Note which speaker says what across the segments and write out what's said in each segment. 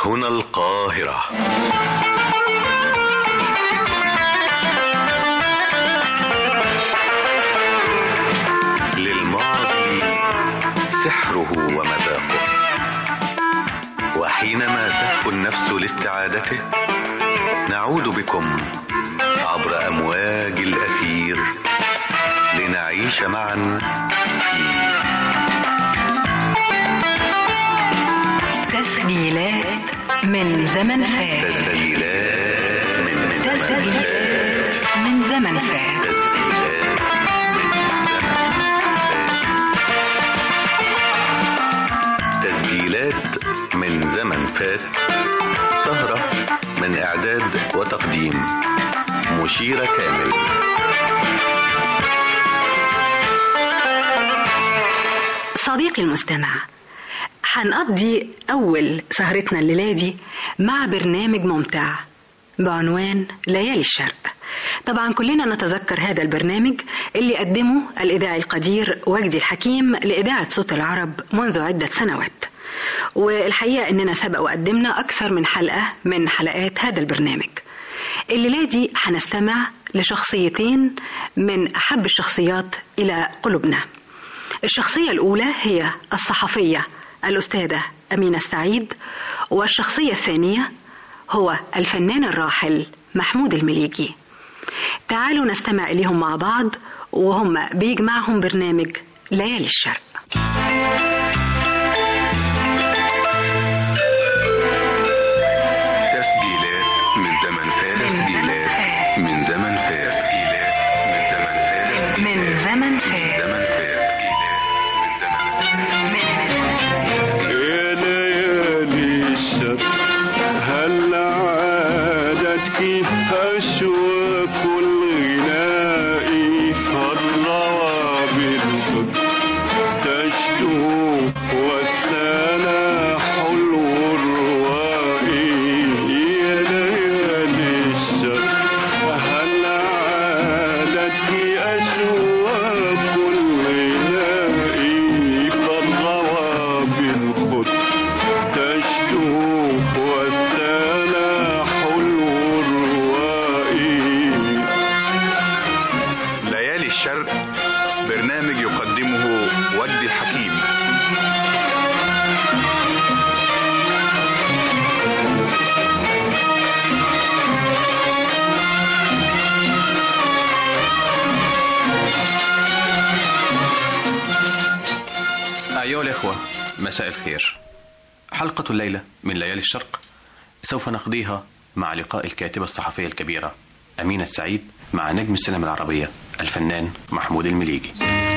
Speaker 1: هنا القاهرة للماضي سحره ومذاقه وحينما تهفو النفس لاستعادته نعود بكم عبر أمواج الأثير لنعيش معا
Speaker 2: تسجيلات من زمن فات
Speaker 1: تسجيلات من زمن
Speaker 2: تسجيلات من زمن فات
Speaker 1: تسجيلات تسجيلات من زمن فات سهرة من إعداد وتقديم مشيرة كامل
Speaker 2: صديقي المستمع هنقضي أول سهرتنا الليلة دي مع برنامج ممتع بعنوان ليالي الشرق طبعا كلنا نتذكر هذا البرنامج اللي قدمه الإذاعي القدير وجدي الحكيم لإذاعة صوت العرب منذ عدة سنوات والحقيقة إننا سبق وقدمنا أكثر من حلقة من حلقات هذا البرنامج الليلة دي هنستمع لشخصيتين من أحب الشخصيات إلى قلوبنا الشخصية الأولى هي الصحفية الأستاذة أمينة السعيد والشخصية الثانية هو الفنان الراحل محمود المليجي تعالوا نستمع إليهم مع بعض وهم بيجمعهم برنامج ليالي الشرق
Speaker 1: تسجيلات من زمن فات تسجيلات من زمن فات تسجيلات من زمن فات
Speaker 2: من زمن فات
Speaker 3: يا ليالي الشر هل عادتك أشواق الغناء فالروى بالحب تشدو والسنا حلو الرواء يا ليالي الشر هل عادتك أشواق الغناء فالروى بالخط تشدو والسنا حلو الرواء
Speaker 1: ليالي الشرق برنامج يقدمه وجدي الحكيم
Speaker 4: أيها الإخوة مساء الخير حلقة الليلة من ليالي الشرق سوف نقضيها مع لقاء الكاتبة الصحفية الكبيرة أمينة السعيد مع نجم السينما العربية الفنان محمود المليجي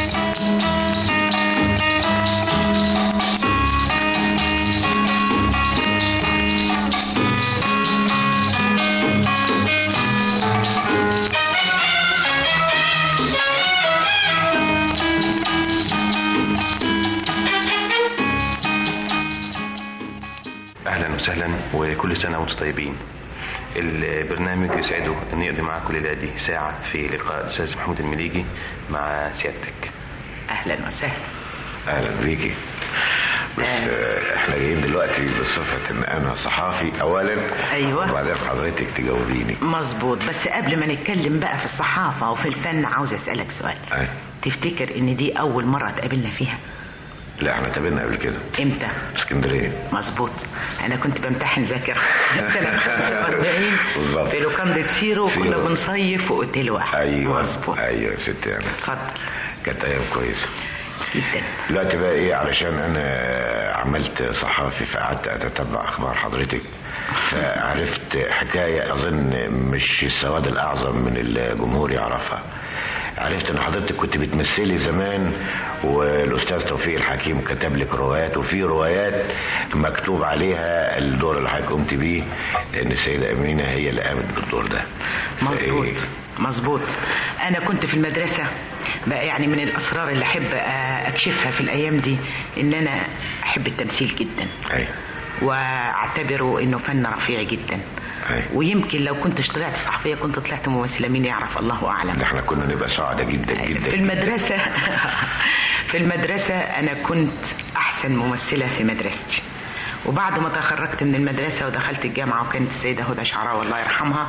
Speaker 4: أهلا وسهلا وكل سنة وأنتم طيبين البرنامج يسعده أن يقضي معكم الليلة دي ساعة في لقاء الأستاذ محمود المليجي مع سيادتك
Speaker 5: اهلا وسهلا
Speaker 6: اهلا بيكي بس آه، احنا جايين دلوقتي بصفة ان انا صحافي اولا
Speaker 5: أيوة.
Speaker 6: وبعدين حضرتك تجاوبيني
Speaker 5: مظبوط بس قبل ما نتكلم بقى في الصحافة وفي الفن عاوز أسألك سؤال
Speaker 6: أي.
Speaker 5: تفتكر إن دي أول مرة اتقابلنا فيها
Speaker 6: لا احنا اتقابلنا قبل كده
Speaker 5: إمتى؟
Speaker 6: اسكندرية
Speaker 5: مظبوط أنا كنت بمتحن ذاكرة سنة 45
Speaker 6: بالظبط.
Speaker 5: في لوكاندة سيرو وكنا
Speaker 6: سيرو.
Speaker 5: بنصيف في أوتيل واحد
Speaker 6: ايوه
Speaker 5: مظبوط
Speaker 6: ايوه يا ستي يعني
Speaker 5: اتفضل
Speaker 6: كانت ايام كويسة
Speaker 5: جدا
Speaker 6: دلوقتي بقى ايه علشان انا عملت صحافي فقعدت اتتبع اخبار حضرتك فعرفت حكايه اظن مش السواد الاعظم من الجمهور يعرفها عرفت ان حضرتك كنت بتمثلي زمان والاستاذ توفيق الحكيم كتب لك روايات وفي روايات مكتوب عليها الدور اللي حضرتك قمت بيه ان السيده امينه هي اللي قامت بالدور ده
Speaker 5: مظبوط
Speaker 6: فإيه؟
Speaker 5: مظبوط انا كنت في المدرسه بقى يعني من الاسرار اللي احب اكشفها في الايام دي ان انا احب التمثيل جدا
Speaker 6: أي.
Speaker 5: واعتبره انه فن رفيع جدا
Speaker 6: أي.
Speaker 5: ويمكن لو كنت طلعت صحفيه كنت طلعت ممثله مين يعرف الله اعلم
Speaker 6: ده احنا كنا نبقى سعداء جدا جدا
Speaker 5: في المدرسة في المدرسة أنا كنت أحسن ممثلة في مدرستي وبعد ما تخرجت من المدرسة ودخلت الجامعة وكانت السيدة هدى شعراء الله يرحمها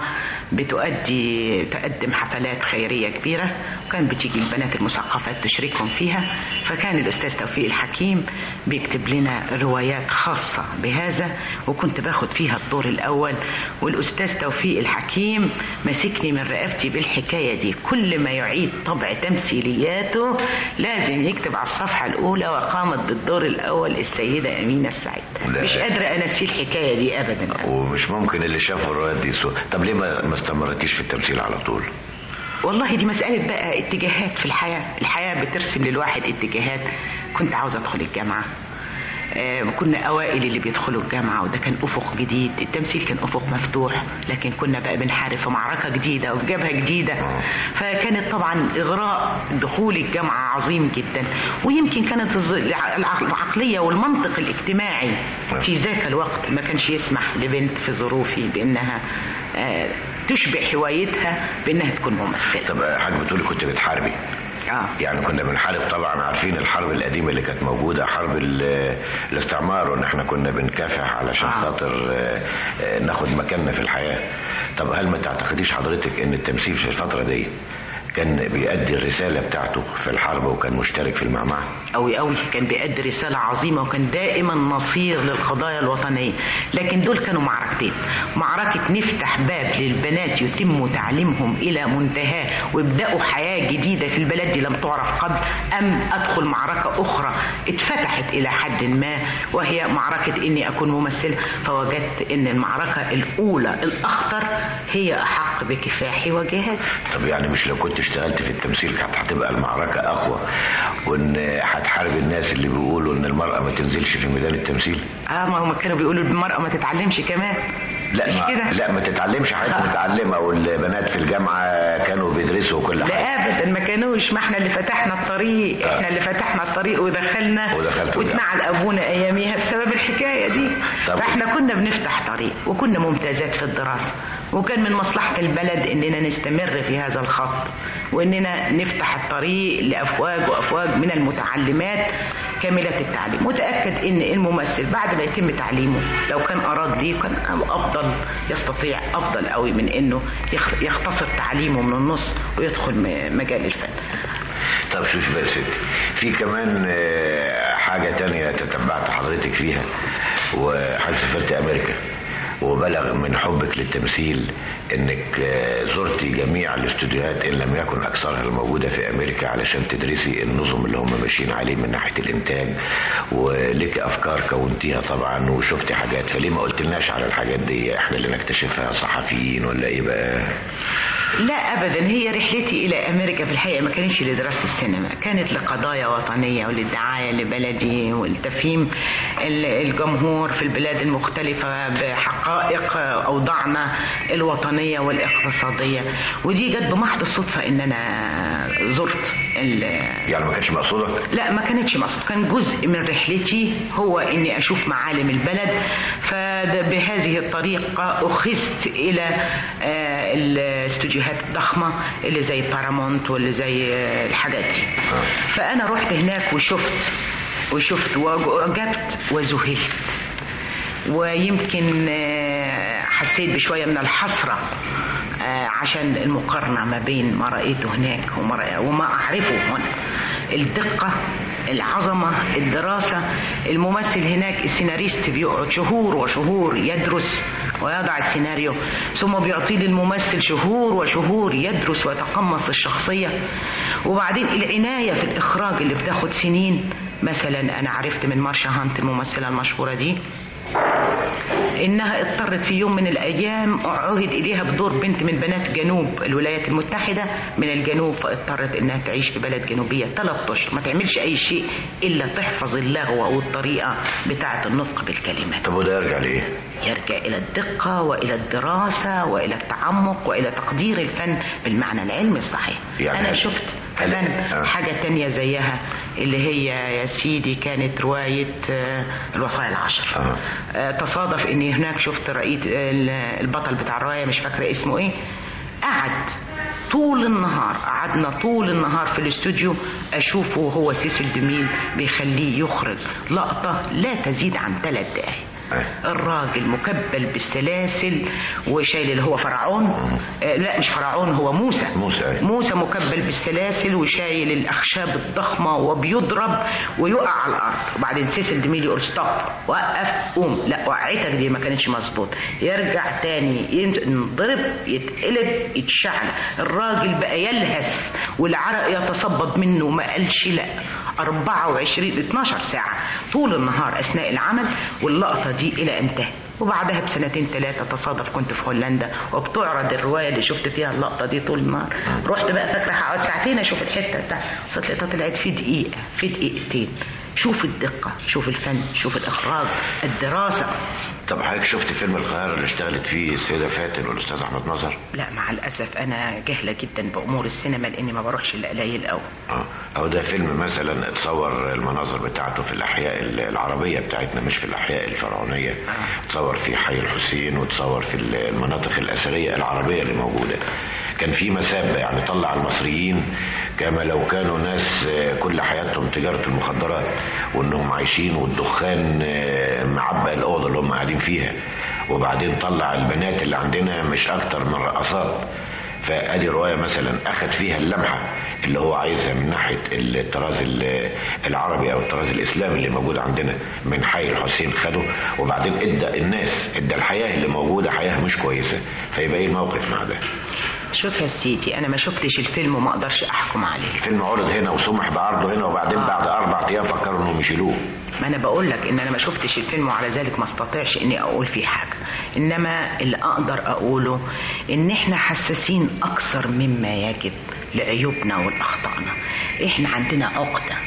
Speaker 5: بتؤدي تقدم حفلات خيرية كبيرة وكان بتيجي البنات المثقفات تشاركهم فيها فكان الأستاذ توفيق الحكيم بيكتب لنا روايات خاصة بهذا وكنت باخد فيها الدور الأول والأستاذ توفيق الحكيم مسكني من رقبتي بالحكاية دي كل ما يعيد طبع تمثيلياته لازم يكتب على الصفحة الأولى وقامت بالدور الأول السيدة أمينة السعيد
Speaker 6: لا.
Speaker 5: مش قادرة أنسي الحكاية دي أبدا
Speaker 6: ومش ممكن اللي شافوا الروايات دي سوء طب ليه ما ما استمرتيش في التمثيل على طول
Speaker 5: والله دي مسألة بقى اتجاهات في الحياة الحياة بترسم للواحد اتجاهات كنت عاوزة أدخل الجامعة آه، كنا أوائل اللي بيدخلوا الجامعة وده كان أفق جديد التمثيل كان أفق مفتوح لكن كنا بقى بنحارب في معركة جديدة وفي جبهة جديدة فكانت طبعا إغراء دخول الجامعة عظيم جدا ويمكن كانت الظ- الع- الع- العقلية والمنطق الاجتماعي في ذاك الوقت ما كانش يسمح لبنت في ظروفي بأنها آه، تشبع هوايتها بأنها تكون ممثلة
Speaker 6: طب حاجة بتقولي كنت بتحاربي
Speaker 5: آه.
Speaker 6: يعني كنا بنحارب طبعا عارفين الحرب القديمة اللي كانت موجودة حرب ال- الاستعمار وان احنا كنا بنكافح علشان
Speaker 5: آه.
Speaker 6: خاطر آه، آه، ناخد مكاننا في الحياة طب هل ما تعتقديش حضرتك ان التمثيل في الفترة دي كان بيأدي الرسالة بتاعته في الحرب وكان مشترك في المعمعة
Speaker 5: أوي أوي كان بيأدي رسالة عظيمة وكان دائما نصير للقضايا الوطنية لكن دول كانوا معركتين معركة نفتح باب للبنات يتم تعليمهم إلى منتهاه ويبدأوا حياة جديدة في البلد دي لم تعرف قبل أم أدخل معركة أخرى اتفتحت إلى حد ما وهي معركة إني أكون ممثلة فوجدت إن المعركة الأولى الأخطر هي أحق بكفاحي وجهادي
Speaker 6: طب يعني مش لو كنت اشتغلت في التمثيل كانت هتبقى المعركة أقوى وإن هتحارب الناس اللي بيقولوا إن المرأة ما تنزلش في ميدان التمثيل
Speaker 5: اه ما هم كانوا بيقولوا المرأة ما تتعلمش كمان
Speaker 6: لا
Speaker 5: مش
Speaker 6: ما
Speaker 5: كده
Speaker 6: لا ما تتعلمش حاجات متعلمة والبنات في الجامعة كانوا بيدرسوا كل حاجة
Speaker 5: لا ابدا ما كانوش ما احنا اللي فتحنا الطريق
Speaker 6: آه.
Speaker 5: احنا اللي فتحنا الطريق ودخلنا
Speaker 6: ودخلتوا
Speaker 5: واتنعل ابونا اياميها بسبب الحكايه دي
Speaker 6: طب-
Speaker 5: فاحنا كنا بنفتح طريق وكنا ممتازات في الدراسه وكان من مصلحه البلد اننا نستمر في هذا الخط واننا نفتح الطريق لافواج وافواج من المتعلمات كامله التعليم متاكد ان الممثل بعد ما يتم تعليمه لو كان اراد ليه كان افضل يستطيع افضل قوي من انه يخ- يختصر تعليمه من النص ويدخل م- مجال الفن
Speaker 6: طب شوف بقى يا ستي في كمان آه، حاجة تانية تتبعت حضرتك فيها وحضرتك سافرت أمريكا وبلغ من حبك للتمثيل انك آه، زرتي جميع الاستوديوهات ان لم يكن اكثرها الموجوده في امريكا علشان تدرسي النظم اللي هم ماشيين عليه من ناحيه الانتاج ولك افكار كونتيها طبعا وشفتي حاجات فليه ما قلتلناش على الحاجات دي احنا اللي نكتشفها صحفيين ولا ايه بقى
Speaker 5: لا ابدا هي رحلتي الى امريكا في الحقيقه ما كانتش لدراسه السينما كانت لقضايا وطنيه وللدعايه لبلدي ولتفهيم ال- الجمهور في البلاد المختلفه بحقائق اوضاعنا الوطنيه والاقتصاديه ودي جت بمحض الصدفه ان انا زرت ال-
Speaker 6: يعني ما كانش مقصوده
Speaker 5: لا ما كانتش مقصود كان جزء من رحلتي هو اني اشوف معالم البلد فبهذه الطريقه اخذت الى آه، الاستوديوهات الضخمه اللي زي بارامونت واللي زي آه، الحاجات دي فانا رحت هناك وشفت وشفت وعجبت وذهلت ويمكن آه، حسيت بشويه من الحسره آه، عشان المقارنه ما بين ما رايته هناك وما رأي- وما اعرفه هنا الدقه العظمه الدراسه الممثل هناك السيناريست بيقعد شهور وشهور يدرس ويضع السيناريو ثم بيعطيه للممثل شهور وشهور يدرس ويتقمص الشخصيه وبعدين العنايه في الاخراج اللي بتاخد سنين مثلا انا عرفت من مارشا هانت الممثله المشهوره دي انها اضطرت في يوم من الايام عهد اليها بدور بنت من بنات جنوب الولايات المتحده من الجنوب فاضطرت انها تعيش في بلد جنوبيه ثلاث اشهر ما تعملش اي شيء الا تحفظ اللغو او الطريقه بتاعه النطق بالكلمات
Speaker 6: طب وده يرجع لايه؟
Speaker 5: يرجع إلى الدقة وإلى الدراسة وإلى التعمق وإلى تقدير الفن بالمعنى العلمي الصحيح
Speaker 6: يعني
Speaker 5: أنا شفت كمان
Speaker 6: آه.
Speaker 5: حاجة تانية زيها اللي هي يا سيدي كانت رواية آه، الوصايا العشر
Speaker 6: آه.
Speaker 5: آه، تصادف إني هناك شفت رأيت ال- البطل بتاع الرواية مش فاكرة اسمه إيه قعد طول النهار قعدنا طول النهار في الاستوديو اشوفه وهو سيسو الدميل بيخليه يخرج لقطه لا تزيد عن ثلاث دقائق
Speaker 6: أه.
Speaker 5: الراجل مكبل بالسلاسل وشايل اللي هو فرعون آه لا مش فرعون هو موسى
Speaker 6: موسى، أيوة.
Speaker 5: موسى مكبل بالسلاسل وشايل الاخشاب الضخمه وبيضرب ويقع على الارض وبعدين سيسل ديميل يقول ستوب وقف قوم لا وقعتك دي ما كانتش مظبوط يرجع تاني ينضرب يتقلب يتشعل الراجل بقى يلهث والعرق يتصبب منه ما قالش لا 24 12 ساعة طول النهار أثناء العمل واللقطة دي إلى انتهى وبعدها بسنتين ثلاثة تصادف كنت في هولندا وبتعرض الرواية اللي شفت فيها اللقطة دي طول النهار رحت بقى فاكرة هقعد ساعتين أشوف الحتة بتاع صرت لقيتها طلعت في دقيقة في دقيقتين شوف الدقة شوف الفن شوف الإخراج الدراسة
Speaker 6: طب حضرتك شفت فيلم القاهرة اللي اشتغلت فيه السيدة فاتن والأستاذ أحمد نظر؟
Speaker 5: لا مع الأسف أنا جهلة جدا بأمور السينما لأني ما بروحش إلا قليل أوي
Speaker 6: اه أو ده فيلم مثلا اتصور المناظر بتاعته في الأحياء العربية بتاعتنا مش في الأحياء الفرعونية اتصور في حي الحسين وتصور في المناطق الأثرية العربية اللي موجودة كان في مسابة يعني طلع المصريين كما لو كانوا ناس آه، كل حياتهم تجارة المخدرات وانهم عايشين والدخان آه، معبى الأوضة اللي هم قاعدين فيها وبعدين طلع البنات اللي عندنا مش أكتر من رقصات فادي روايه مثلا اخذ فيها اللمحه اللي هو عايزها من ناحيه الطراز ال- العربي او الطراز الاسلامي اللي موجود عندنا من حي الحسين خده وبعدين ادى الناس ادى الحياه اللي موجوده حياه مش كويسه فيبقى ايه الموقف مع ده؟
Speaker 5: شوف يا سيدي أنا ما شفتش الفيلم وما أقدرش أحكم عليه
Speaker 6: الفيلم عرض هنا وسمح بعرضه هنا وبعدين بعد اربع ايام فكروا انهم يشيلوه
Speaker 5: ما انا بقول لك ان انا ما شفتش الفيلم وعلى ذلك ما استطيعش اني اقول فيه حاجه انما اللي اقدر اقوله ان احنا حساسين اكثر مما يجب لعيوبنا والاخطائنا احنا عندنا عقده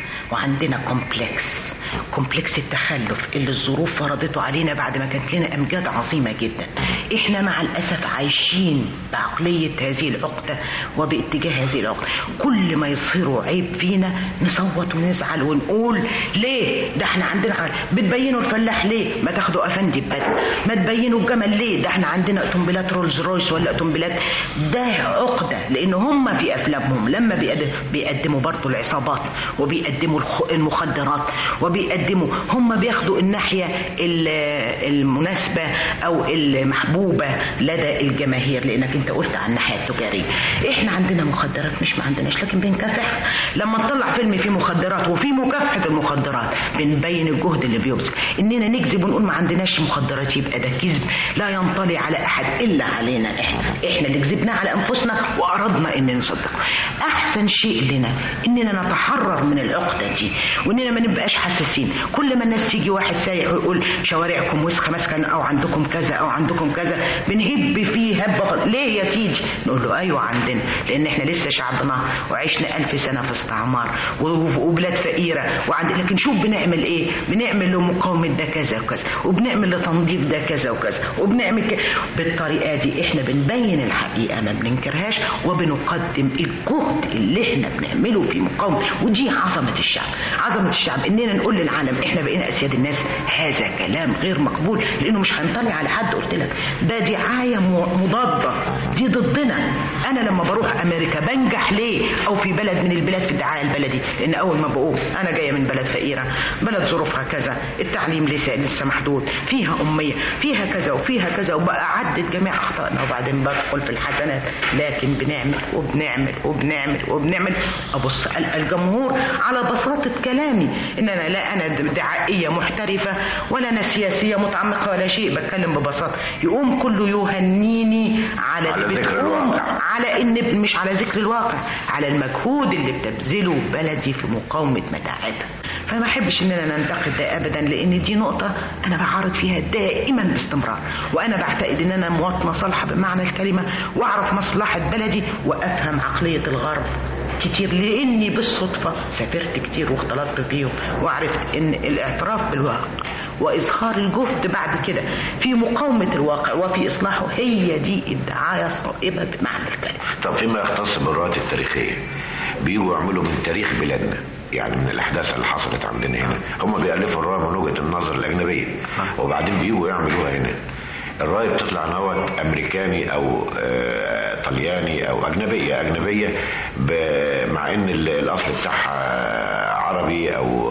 Speaker 5: وعندنا كومبلكس كومبلكس التخلف اللي الظروف فرضته علينا بعد ما كانت لنا امجاد عظيمه جدا احنا مع الاسف عايشين بعقليه هذه العقده وباتجاه هذه العقده كل ما يصيروا عيب فينا نصوت ونزعل ونقول ليه ده احنا عندنا عقل. بتبينوا الفلاح ليه ما تاخدوا افندي ببدل ما تبينوا الجمل ليه ده احنا عندنا اوتومبيلات رولز رويس ولا اوتومبيلات ده عقده لان هم في افلامهم لما بيقدموا, بيقدموا برضه العصابات وبيقدموا الخ- المخدرات وبيقدموا هم بياخدوا الناحيه ال- المناسبه او المحبوبه لدى الجماهير لانك انت قلت عن الناحيه التجاريه احنا عندنا مخدرات مش ما عندناش لكن بنكافح لما نطلع فيلم فيه مخدرات وفي مكافحه المخدرات بنبين الجهد اللي بيبذل اننا نكذب ونقول ما عندناش مخدرات يبقى ده كذب لا ينطلي على احد الا علينا احنا احنا اللي كذبنا على انفسنا واردنا ان نصدق احسن شيء لنا اننا نتحرر من العقده دي واننا ما نبقاش حساسين كل ما الناس تيجي واحد سايق ويقول شوارعكم وسخه مثلا او عندكم كذا او عندكم كذا بنهب فيه هبه ليه يا سيدي نقول له ايوه عندنا لان احنا لسه شعبنا وعشنا ألف سنه في استعمار و- وبلاد فقيره وعند لكن شوف بنعمل ايه بنعمل لمقاومه ده كذا وكذا وبنعمل لتنظيف ده كذا وكذا وبنعمل ك... بالطريقه دي احنا بنبين الحقيقه ما بننكرهاش وبنقدم الجهد اللي احنا بنعمله في مقاومه ودي عظمه الشعب عظمه الشعب اننا نقول للعالم احنا بقينا اسياد الناس هذا كلام غير مقبول لانه مش هينطلي على حد قلت لك ده دعايه م- مضاده دي ضدنا انا لما بروح امريكا بنجح ليه او في بلد من البلاد في الدعايه البلدي لان اول ما بقول انا جايه من بلد فقيره بلد ظروفها كذا التعليم لسه لسه محدود فيها اميه فيها كذا وفيها كذا وبقى اعدد جميع اخطائنا وبعدين بدخل في الحسنات لكن بنعمل وبنعمل وبنعمل وبنعمل ابص ألقى الجمهور على بساطه كلامي ان انا لا انا دعائيه محترفه ولا انا سياسيه متعمقه ولا شيء بتكلم ببساطه يقوم كله يهنيني على
Speaker 6: على
Speaker 5: اللي
Speaker 6: ذكر
Speaker 5: بتقوم
Speaker 6: الواقع.
Speaker 5: على ان مش على ذكر الواقع على المجهود اللي بتبذله بلدي في مقاومه متاعبها فما احبش اننا ننتقد ده ابدا لان دي نقطه انا بعارض فيها دائما باستمرار وانا بعتقد ان انا مواطنه صالحه بمعنى الكلمه واعرف مصلحه بلدي وافهم عقليه الغرب كتير لاني بالصدفه سافرت كتير واختلطت بيهم وعرفت ان الاعتراف بالواقع واظهار الجهد بعد كده في مقاومه الواقع وفي اصلاحه هي دي الدعايه الصائبه بمعنى الكلمه
Speaker 6: طب فيما يختص بالروايات التاريخية بيجوا يعملوا من تاريخ بلادنا يعني من الاحداث اللي حصلت عندنا هنا هم بيالفوا الروايه من وجهه النظر الاجنبيه وبعدين بيجوا يعملوها هنا الروايه بتطلع نوت امريكاني او آه، طلياني او اجنبيه اجنبيه ب- مع ان ال- الاصل بتاعها عربي او آه،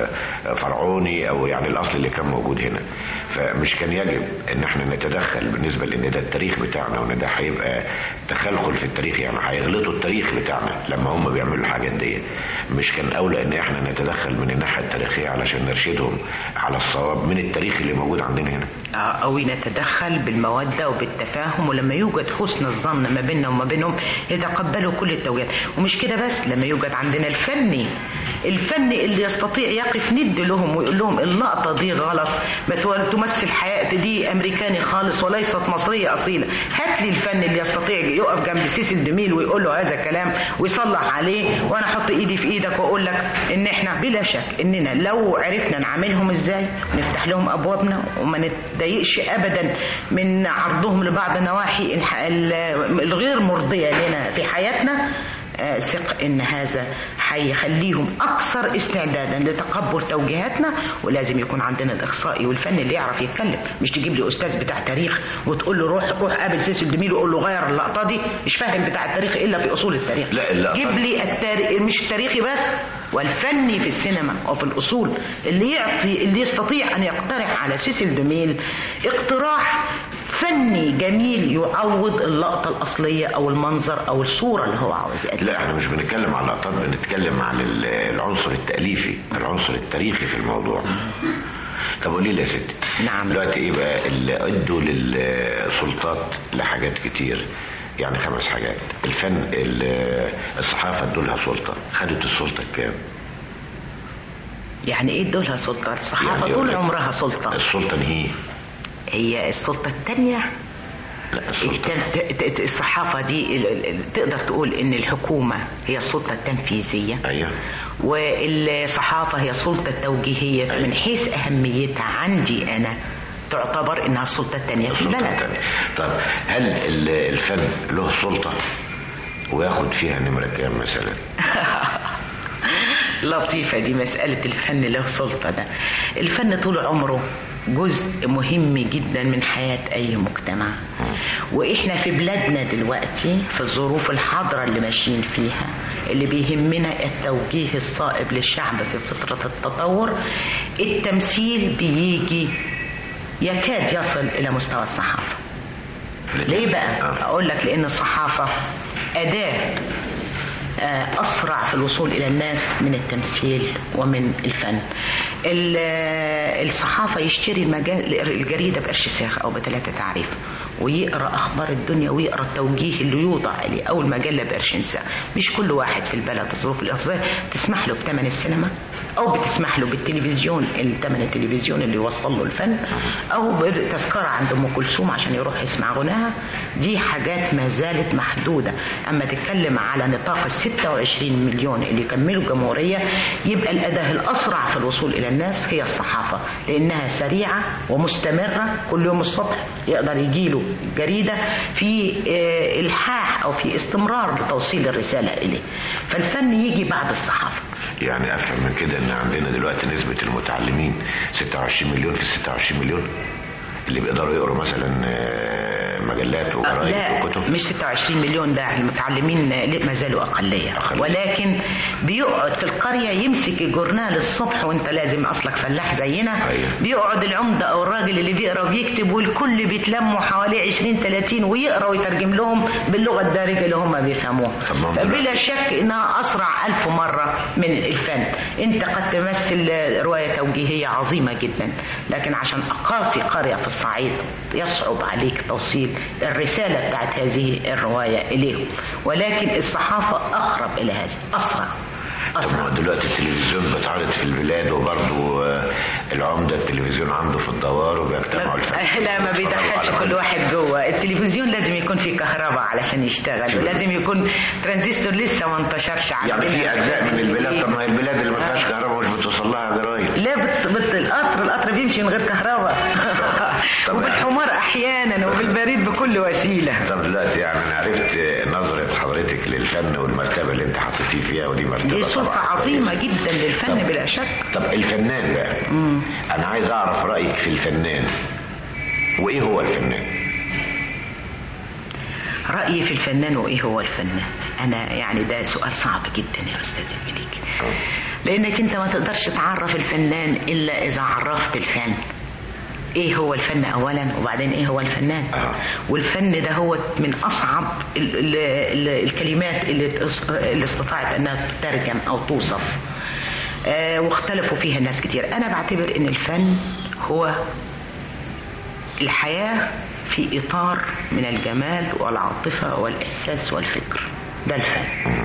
Speaker 6: فرعوني او يعني الاصل اللي كان موجود هنا فمش كان يجب ان احنا نتدخل بالنسبه لان ده التاريخ بتاعنا وان ده هيبقى تخلخل في التاريخ يعني هيغلطوا التاريخ بتاعنا لما هم بيعملوا الحاجات دي مش كان اولى ان احنا نتدخل من الناحيه التاريخيه علشان نرشدهم على الصواب من التاريخ اللي موجود عندنا هنا
Speaker 5: أو نتدخل بالمودة وبالتفاهم ولما يوجد حسن الظن ما بيننا وما بينهم يتقبلوا كل التوجيهات ومش كده بس لما يوجد عندنا الفني الفني اللي يستطيع يقف ند لهم ويقول لهم اللقطة دي غلط ما تو- تمثل حياة دي أمريكاني خالص وليست مصرية أصيلة هات لي الفن اللي يستطيع يقف جنب سيسي الدميل ويقول له هذا الكلام ويصلح عليه وأنا أحط إيدي في إيدك وأقول لك إن إحنا بلا شك إننا لو عرفنا نعاملهم إزاي نفتح لهم أبوابنا وما نتضايقش أبدا من عرضهم لبعض النواحي الح- ال- الغير مرضية لنا في حياتنا آه، ثق ان هذا هيخليهم اكثر استعدادا لتقبل توجيهاتنا ولازم يكون عندنا الاخصائي والفني اللي يعرف يتكلم مش تجيب لي استاذ بتاع تاريخ وتقول له روح روح قابل سيسي الجميل وقول له غير اللقطه دي مش فاهم بتاع التاريخ الا في اصول التاريخ
Speaker 6: لا، اللقطة-
Speaker 5: جيب لي التاريخ مش التاريخي بس والفني في السينما وفي الاصول اللي يعطي اللي يستطيع ان يقترح على سيسي الجميل اقتراح فني جميل يعوض اللقطه الاصليه او المنظر او الصوره اللي هو عاوز يقدمها
Speaker 6: لا احنا مش بنتكلم على لقطات بنتكلم عن ال- العنصر التأليفي العنصر التاريخي في الموضوع طب قولي لي يا ستي
Speaker 5: نعم.
Speaker 6: دلوقتي ايه بقى اللي ادوا للسلطات لحاجات كتير يعني خمس حاجات الفن ال- الصحافه ادوا لها سلطه خدت السلطه كام
Speaker 5: يعني ايه دولها سلطه الصحافه
Speaker 6: يعني
Speaker 5: طول
Speaker 6: يقول لك
Speaker 5: عمرها سلطه
Speaker 6: السلطه هي
Speaker 5: هي السلطه الثانيه
Speaker 6: لا السلطه
Speaker 5: الصحافه دي ال- ال- تقدر تقول ان الحكومه هي السلطه التنفيذيه
Speaker 6: ايوه
Speaker 5: والصحافه هي السلطه التوجيهيه فمن حيث اهميتها عندي انا تعتبر انها السلطه الثانيه في
Speaker 6: السلطه
Speaker 5: البلد
Speaker 6: الثانيه طب هل ال- الفن له سلطه وياخد فيها نمره كام مثلا
Speaker 5: لطيفة دي مسألة الفن له سلطة ده الفن طول عمره جزء مهم جدا من حياة أي مجتمع وإحنا في بلادنا دلوقتي في الظروف الحاضرة اللي ماشيين فيها اللي بيهمنا التوجيه الصائب للشعب في فترة التطور التمثيل بيجي يكاد يصل إلى مستوى الصحافة ليه بقى؟
Speaker 6: آه.
Speaker 5: أقول لك لأن الصحافة أداة آه، أسرع في الوصول إلى الناس من التمثيل ومن الفن ال- آه، الصحافة يشتري المجال الجريدة بقرش ساخ أو بثلاثة تعريف ويقرأ أخبار الدنيا ويقرأ التوجيه اللي يوضع إليه أو المجلة بقرش ساخ مش كل واحد في البلد الظروف الاقتصادية تسمح له بثمن السينما أو بتسمح له بالتلفزيون الثمن التلفزيون اللي يوصل له الفن أو بتذكرة عند أم كلثوم عشان يروح يسمع غناها دي حاجات ما زالت محدودة أما تتكلم على نطاق ال 26 مليون اللي يكملوا الجمهورية يبقى الأداة الأسرع في الوصول إلى الناس هي الصحافة لأنها سريعة ومستمرة كل يوم الصبح يقدر يجيله جريدة في آه، إلحاح أو في استمرار لتوصيل الرسالة إليه فالفن يجي بعد الصحافة
Speaker 6: يعني افهم من كده ان عندنا دلوقتي نسبه المتعلمين 26 مليون في 26 مليون اللي بيقدروا يقروا مثلا آه، مجلات وجرايد
Speaker 5: لا
Speaker 6: وكتب
Speaker 5: مش 26 مليون ده المتعلمين ما زالوا أقلية
Speaker 6: أقلية.
Speaker 5: ولكن بيقعد في القرية يمسك الجورنال الصبح وانت لازم أصلك فلاح زينا
Speaker 6: أيوة.
Speaker 5: بيقعد العمدة أو الراجل اللي بيقرأ وبيكتب والكل بيتلموا حوالي 20 30 ويقرأ ويترجم لهم باللغة الدارجة اللي هم بيفهموها
Speaker 6: طب ما هم
Speaker 5: فبلا
Speaker 6: دلوقتي-
Speaker 5: شك إنها أسرع ألف مرة من الفن أنت قد تمثل رواية توجيهية عظيمة جدا لكن عشان أقاسي قرية في الصعيد يصعب عليك توصيل الرسالة بتاعت هذه الرواية إليهم ولكن الصحافة أقرب إلى هذا أسرع
Speaker 6: طب ما
Speaker 5: أسرع
Speaker 6: هو دلوقتي التلفزيون بيتعرض في البلاد وبرضه آه، العمده التلفزيون عنده في الدوار وبيجتمعوا الفن
Speaker 5: لا ما بيدخلش كل واحد جوه التلفزيون لازم يكون فيه كهرباء علشان يشتغل ولازم يكون ترانزستور لسه ما انتشرش
Speaker 6: يعني
Speaker 5: عندنا
Speaker 6: في اجزاء من البلاد طب ما هي البلاد اللي ما فيهاش كهرباء مش بتوصل لها جرايد
Speaker 5: لا بت... بت... القطر القطر بيمشي من غير كهرباء
Speaker 6: طب
Speaker 5: وبالحمار احيانا وبالبريد بكل وسيله
Speaker 6: طب دلوقتي يعني انا عرفت نظرة حضرتك للفن والمرتبة اللي انت حطيتيه فيها ودي مرتبة
Speaker 5: دي سلطه
Speaker 6: طبعاً
Speaker 5: عظيمه
Speaker 6: كويسة.
Speaker 5: جدا للفن
Speaker 6: طب-
Speaker 5: بلا شك
Speaker 6: طب الفنان بقى
Speaker 5: مم.
Speaker 6: انا عايز اعرف رأيك في الفنان وايه هو الفنان
Speaker 5: رأيي في الفنان وإيه هو الفنان أنا يعني ده سؤال صعب جدا يا أستاذ المليك لأنك أنت ما تقدرش تعرف الفنان إلا إذا عرفت الفن ايه هو الفن اولا وبعدين ايه هو الفنان
Speaker 6: آه.
Speaker 5: والفن ده هو من اصعب ال ال ال الكلمات اللي, تس- اللي استطاعت انها تترجم او توصف آه واختلفوا فيها الناس كتير انا بعتبر ان الفن هو الحياه في اطار من الجمال والعاطفه والاحساس والفكر ده الفن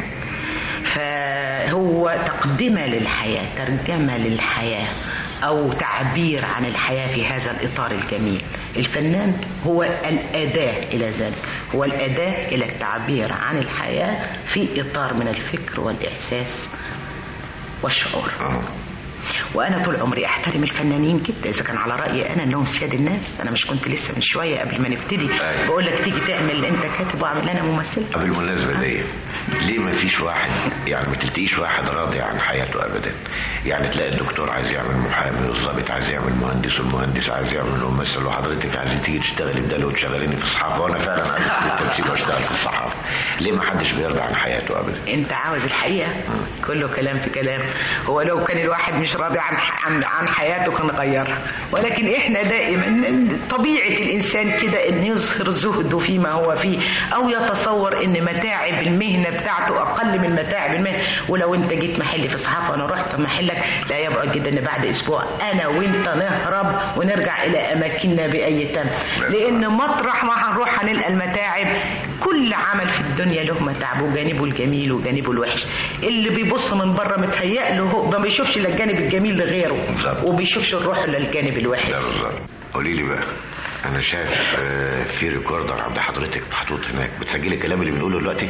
Speaker 5: فهو تقدمة للحياة ترجمة للحياة أو تعبير عن الحياة في هذا الإطار الجميل الفنان هو الأداة إلى ذلك هو الأداة إلى التعبير عن الحياة في إطار من الفكر والإحساس والشعور
Speaker 6: آه.
Speaker 5: وانا طول عمري احترم الفنانين جدا اذا كان على رايي انا انهم سياد الناس انا مش كنت لسه من شويه قبل ما نبتدي
Speaker 6: أيوة.
Speaker 5: بقول لك تيجي تعمل اللي انت كاتب واعمل انا ممثله
Speaker 6: طب بالمناسبة دي ليه ما فيش واحد يعني ما تلتقيش واحد راضي عن حياته أبدا يعني تلاقي الدكتور عايز يعمل محامي والظابط عايز يعمل مهندس والمهندس عايز يعمل ممثل وحضرتك عايزة تيجي تشتغلي بدل وتشغليني في الصحافة وأنا فعلا عايز في التمثيل واشتغل في الصحافة ليه ما حدش بيرضى عن حياته أبدا
Speaker 5: انت عاوز الحقيقه كله كلام في كلام هو لو كان الواحد مش راضي عن عن, عن حياته كان غيرها ولكن احنا دائما طبيعه الانسان كده ان يظهر زهده فيما هو فيه او يتصور ان متاعب المهنه بتاعته اقل من متاعب المهنه ولو انت جيت محلي في الصحافه وانا رحت محلك لا يبعد جدا ان بعد اسبوع انا وانت نهرب ونرجع الى اماكننا باي تم لان مطرح ما هنروح هنلقى المتاعب كل عمل في الدنيا له متاعبه جانبه الجميل وجانبه الوحش اللي بيبص من بره متهيأ له هو ما بيشوفش الا الجانب الجميل لغيره
Speaker 6: بالظبط.
Speaker 5: وبيشوفش الروح الا الجانب الوحش
Speaker 6: لا بالظبط قولي لي بقى انا شايف آه، في ريكوردر عند حضرتك محطوط هناك بتسجلي الكلام اللي بنقوله دلوقتي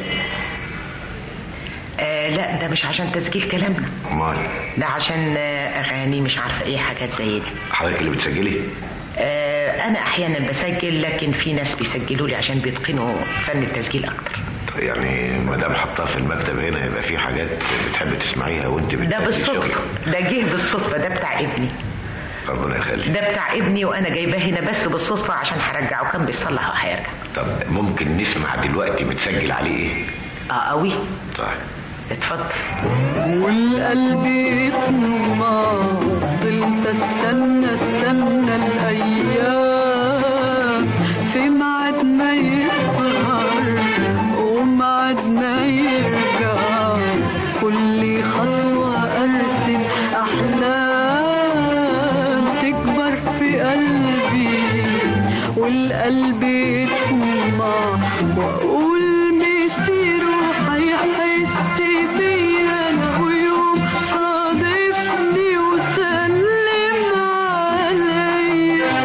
Speaker 5: آه لا ده مش عشان تسجيل كلامنا
Speaker 6: امال
Speaker 5: ده عشان آه اغاني مش عارفه ايه حاجات زي دي
Speaker 6: حضرتك اللي بتسجلي
Speaker 5: آه انا احيانا بسجل لكن في ناس بيسجلوا لي عشان بيتقنوا فن التسجيل اكتر
Speaker 6: يعني ما دام حطها في المكتب هنا يبقى في حاجات بتحب تسمعيها وانت
Speaker 5: ده
Speaker 6: بتأدي
Speaker 5: بالصدفه
Speaker 6: شغلك.
Speaker 5: ده جه بالصدفه ده بتاع ابني
Speaker 6: ربنا يخليك
Speaker 5: ده بتاع ابني وانا جايباه هنا بس بالصدفه عشان هرجعه كان بيصلح وهيرجع
Speaker 6: طب ممكن نسمع دلوقتي متسجل عليه ايه
Speaker 5: اه قوي
Speaker 6: طيب
Speaker 5: اتفضل
Speaker 7: والقلب يطمع فضلت استنى استنى الايام في ميعاد ما يظهر وميعاد ما يرجع كل خطوه ارسم احلام تكبر في قلبي والقلب يطمع واقول مسيره هيحس بيا لو يوم صادفني وسلم عليا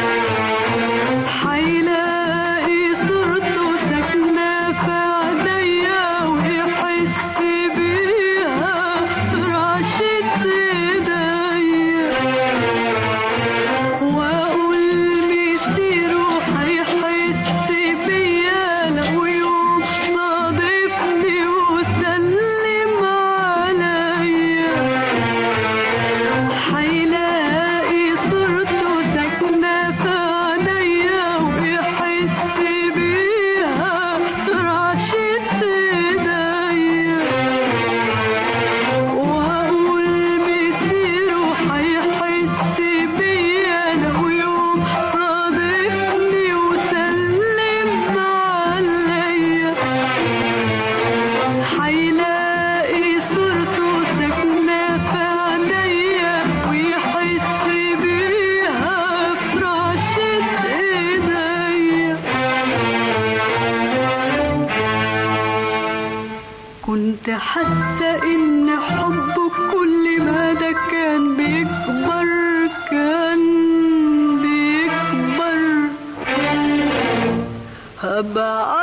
Speaker 7: هيلاقي صورته ساكنة في عينيا ويحس بيها رعشة ايديا واقول مسيره هيحس بيا لو يوم صادفني وسلم عليا هيلاقي صورته ساكنة في عينيا ويحس بيها رعشة ايديا واقول مسيره هيحس بيا لو يوم صادفني وسلم عليا هيلاقي صورته ساكنة في عينيا ويحس بيها في رعشة ايديا كنت حاسة إن حبه كل ما ده كان بيكبر كان بيكبر هبقى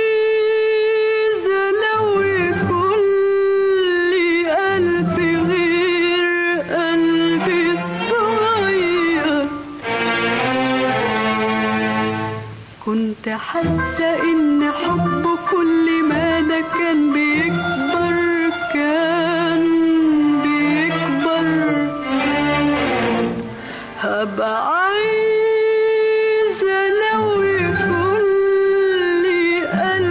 Speaker 7: عايزة لو يكون لي قلب غير قلبي الصغير كنت حاسة إن حبه كل ما ده كان بيكبر كان بيكبر هبقى عايزة لو يكون لي قلب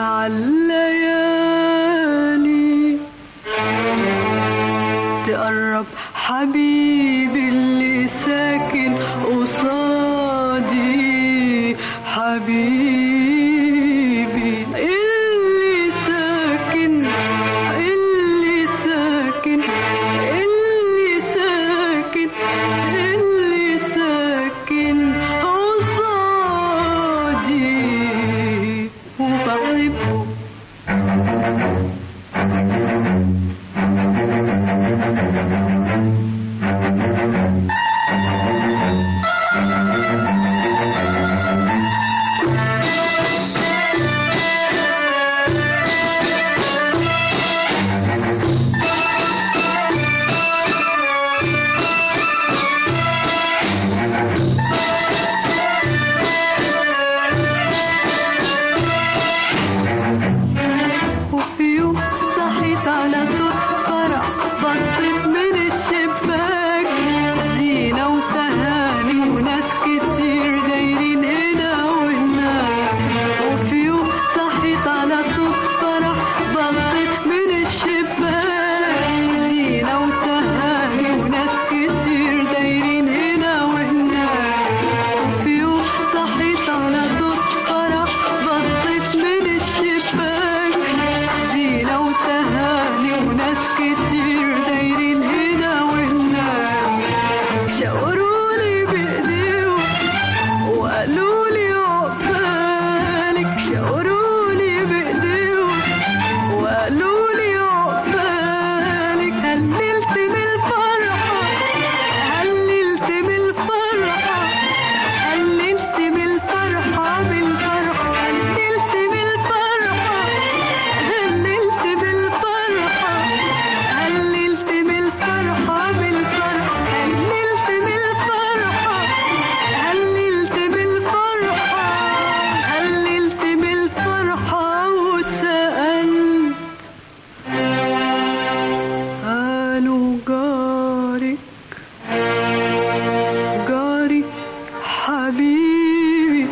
Speaker 7: عالليالي تقرب حبيبي اللي ساكن قصادي حبيبي اللي ساكن اللي ساكن اللي ساكن اللي ساكن قصادي وبحبه وفي يوم صحيت على صوت فرح بصيت من الشباك زينة وتهاني وناس كتير دايرين هنا وهناك وفي يوم صحيت على صوت فرح بصيت من الشباك زينة وتهاني وناس كتير دايرين هنا وهناك وفي يوم صحيت على صوت فرح بصيت من الشباك زينة وتهاني وناس كتير دايرين هنا وهناك شاورولي بإيديهم وقالولي عقبالك شاورولي بإيديهم وقالولي عقبالك هللت من الفرحة هللت من الفرحة هللت من الفرحة بالفرحة هللت من الفرحة هللت بالفرحة هللت بالفرحة بالفرحة هللت بالفرحة هللت بالفرحة هللت بالفرحة وسألت قالوا جارك جاري حبيبي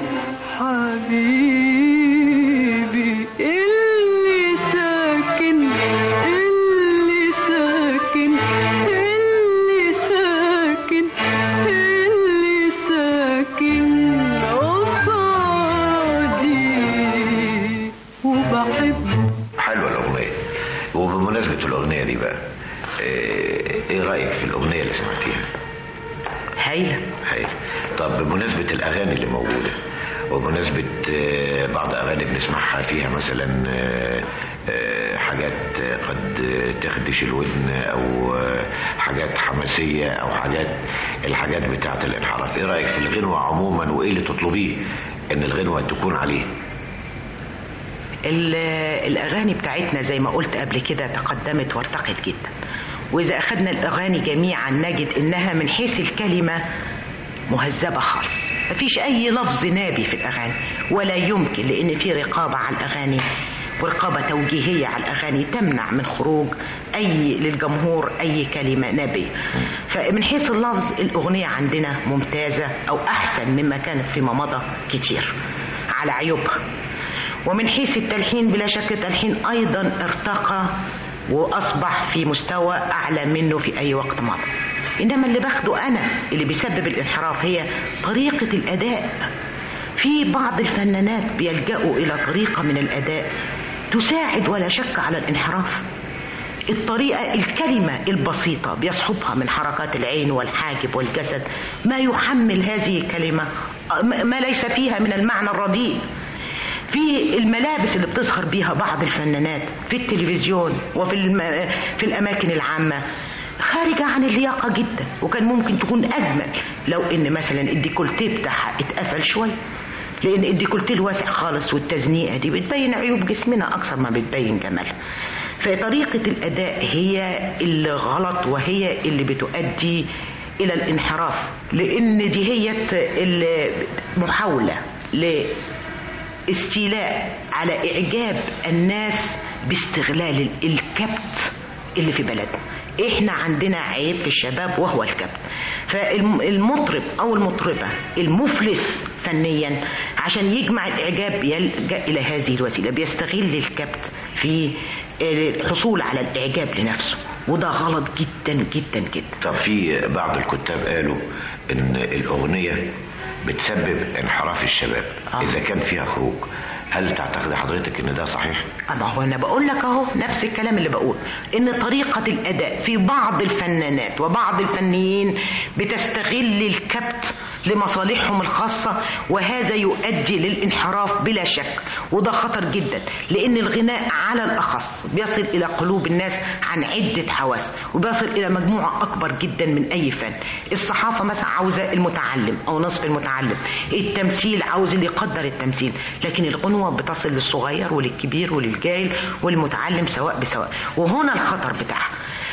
Speaker 7: حبيبي اللي ساكن اللي ساكن اللي ساكن اللي ساكن قصادي وبحبه
Speaker 6: حلوة الأغنية وبمناسبة الأغنية دي بقى إيه إيه رأيك في الأغنية اللي سمعتيها؟
Speaker 5: هايلة
Speaker 6: هاي طب بمناسبة الأغاني اللي موجودة وبمناسبة آه، بعض أغاني بنسمعها فيها مثلا آه، آه، حاجات آه، قد تخدش الودن أو آه، حاجات حماسية أو حاجات الحاجات بتاعة الانحراف إيه رأيك في الغنوة عموما وإيه اللي تطلبيه إن الغنوة تكون عليه؟
Speaker 5: ال- الأغاني بتاعتنا زي ما قلت قبل كده تقدمت وارتقت جدا وإذا أخذنا الأغاني جميعا نجد إنها من حيث الكلمة مهذبة خالص مفيش أي لفظ نابي في الأغاني ولا يمكن لأن في رقابة على الأغاني ورقابة توجيهية على الأغاني تمنع من خروج أي للجمهور أي كلمة نابية فمن حيث اللفظ الأغنية عندنا ممتازة أو أحسن مما كانت فيما مضى كتير على عيوبها ومن حيث التلحين بلا شك التلحين أيضا ارتقى وأصبح في مستوى أعلى منه في أي وقت مضى إنما اللي باخده أنا اللي بيسبب الانحراف هي طريقة الأداء في بعض الفنانات بيلجأوا إلى طريقة من الأداء تساعد ولا شك على الانحراف الطريقة الكلمة البسيطة بيصحبها من حركات العين والحاجب والجسد ما يحمل هذه الكلمة ما ليس فيها من المعنى الرديء في الملابس اللي بتظهر بيها بعض الفنانات في التلفزيون وفي الم... في الأماكن العامة خارجة عن اللياقة جدا وكان ممكن تكون أجمل لو إن مثلا الديكولتيه بتاعها اتقفل شوية لأن الديكولتيه الواسع خالص والتزنيقة دي بتبين عيوب جسمنا أكثر ما بتبين جمالها فطريقة الأداء هي اللي غلط وهي اللي بتؤدي إلى الانحراف لأن دي هي المحاولة لاستيلاء على إعجاب الناس باستغلال الكبت اللي في بلدنا احنا عندنا عيب في الشباب وهو الكبت فالمطرب او المطربه المفلس فنيا عشان يجمع الاعجاب يلجا الى هذه الوسيله بيستغل الكبت في الحصول على الاعجاب لنفسه وده غلط جدا جدا جدا
Speaker 6: طب في بعض الكتاب قالوا ان الاغنيه بتسبب انحراف الشباب
Speaker 5: آه.
Speaker 6: اذا كان فيها خروج هل تعتقد حضرتك ان ده صحيح
Speaker 5: ما هو انا بقول لك اهو نفس الكلام اللي بقول ان طريقه الاداء في بعض الفنانات وبعض الفنيين بتستغل الكبت لمصالحهم الخاصه وهذا يؤدي للانحراف بلا شك وده خطر جدا لان الغناء على الاخص بيصل الى قلوب الناس عن عده حواس وبيصل الى مجموعه اكبر جدا من اي فن الصحافه مثلا عاوزه المتعلم او نصف المتعلم التمثيل عاوز اللي يقدر التمثيل لكن الغنوه بتصل للصغير وللكبير وللجاهل والمتعلم سواء بسواء وهنا الخطر بتاعها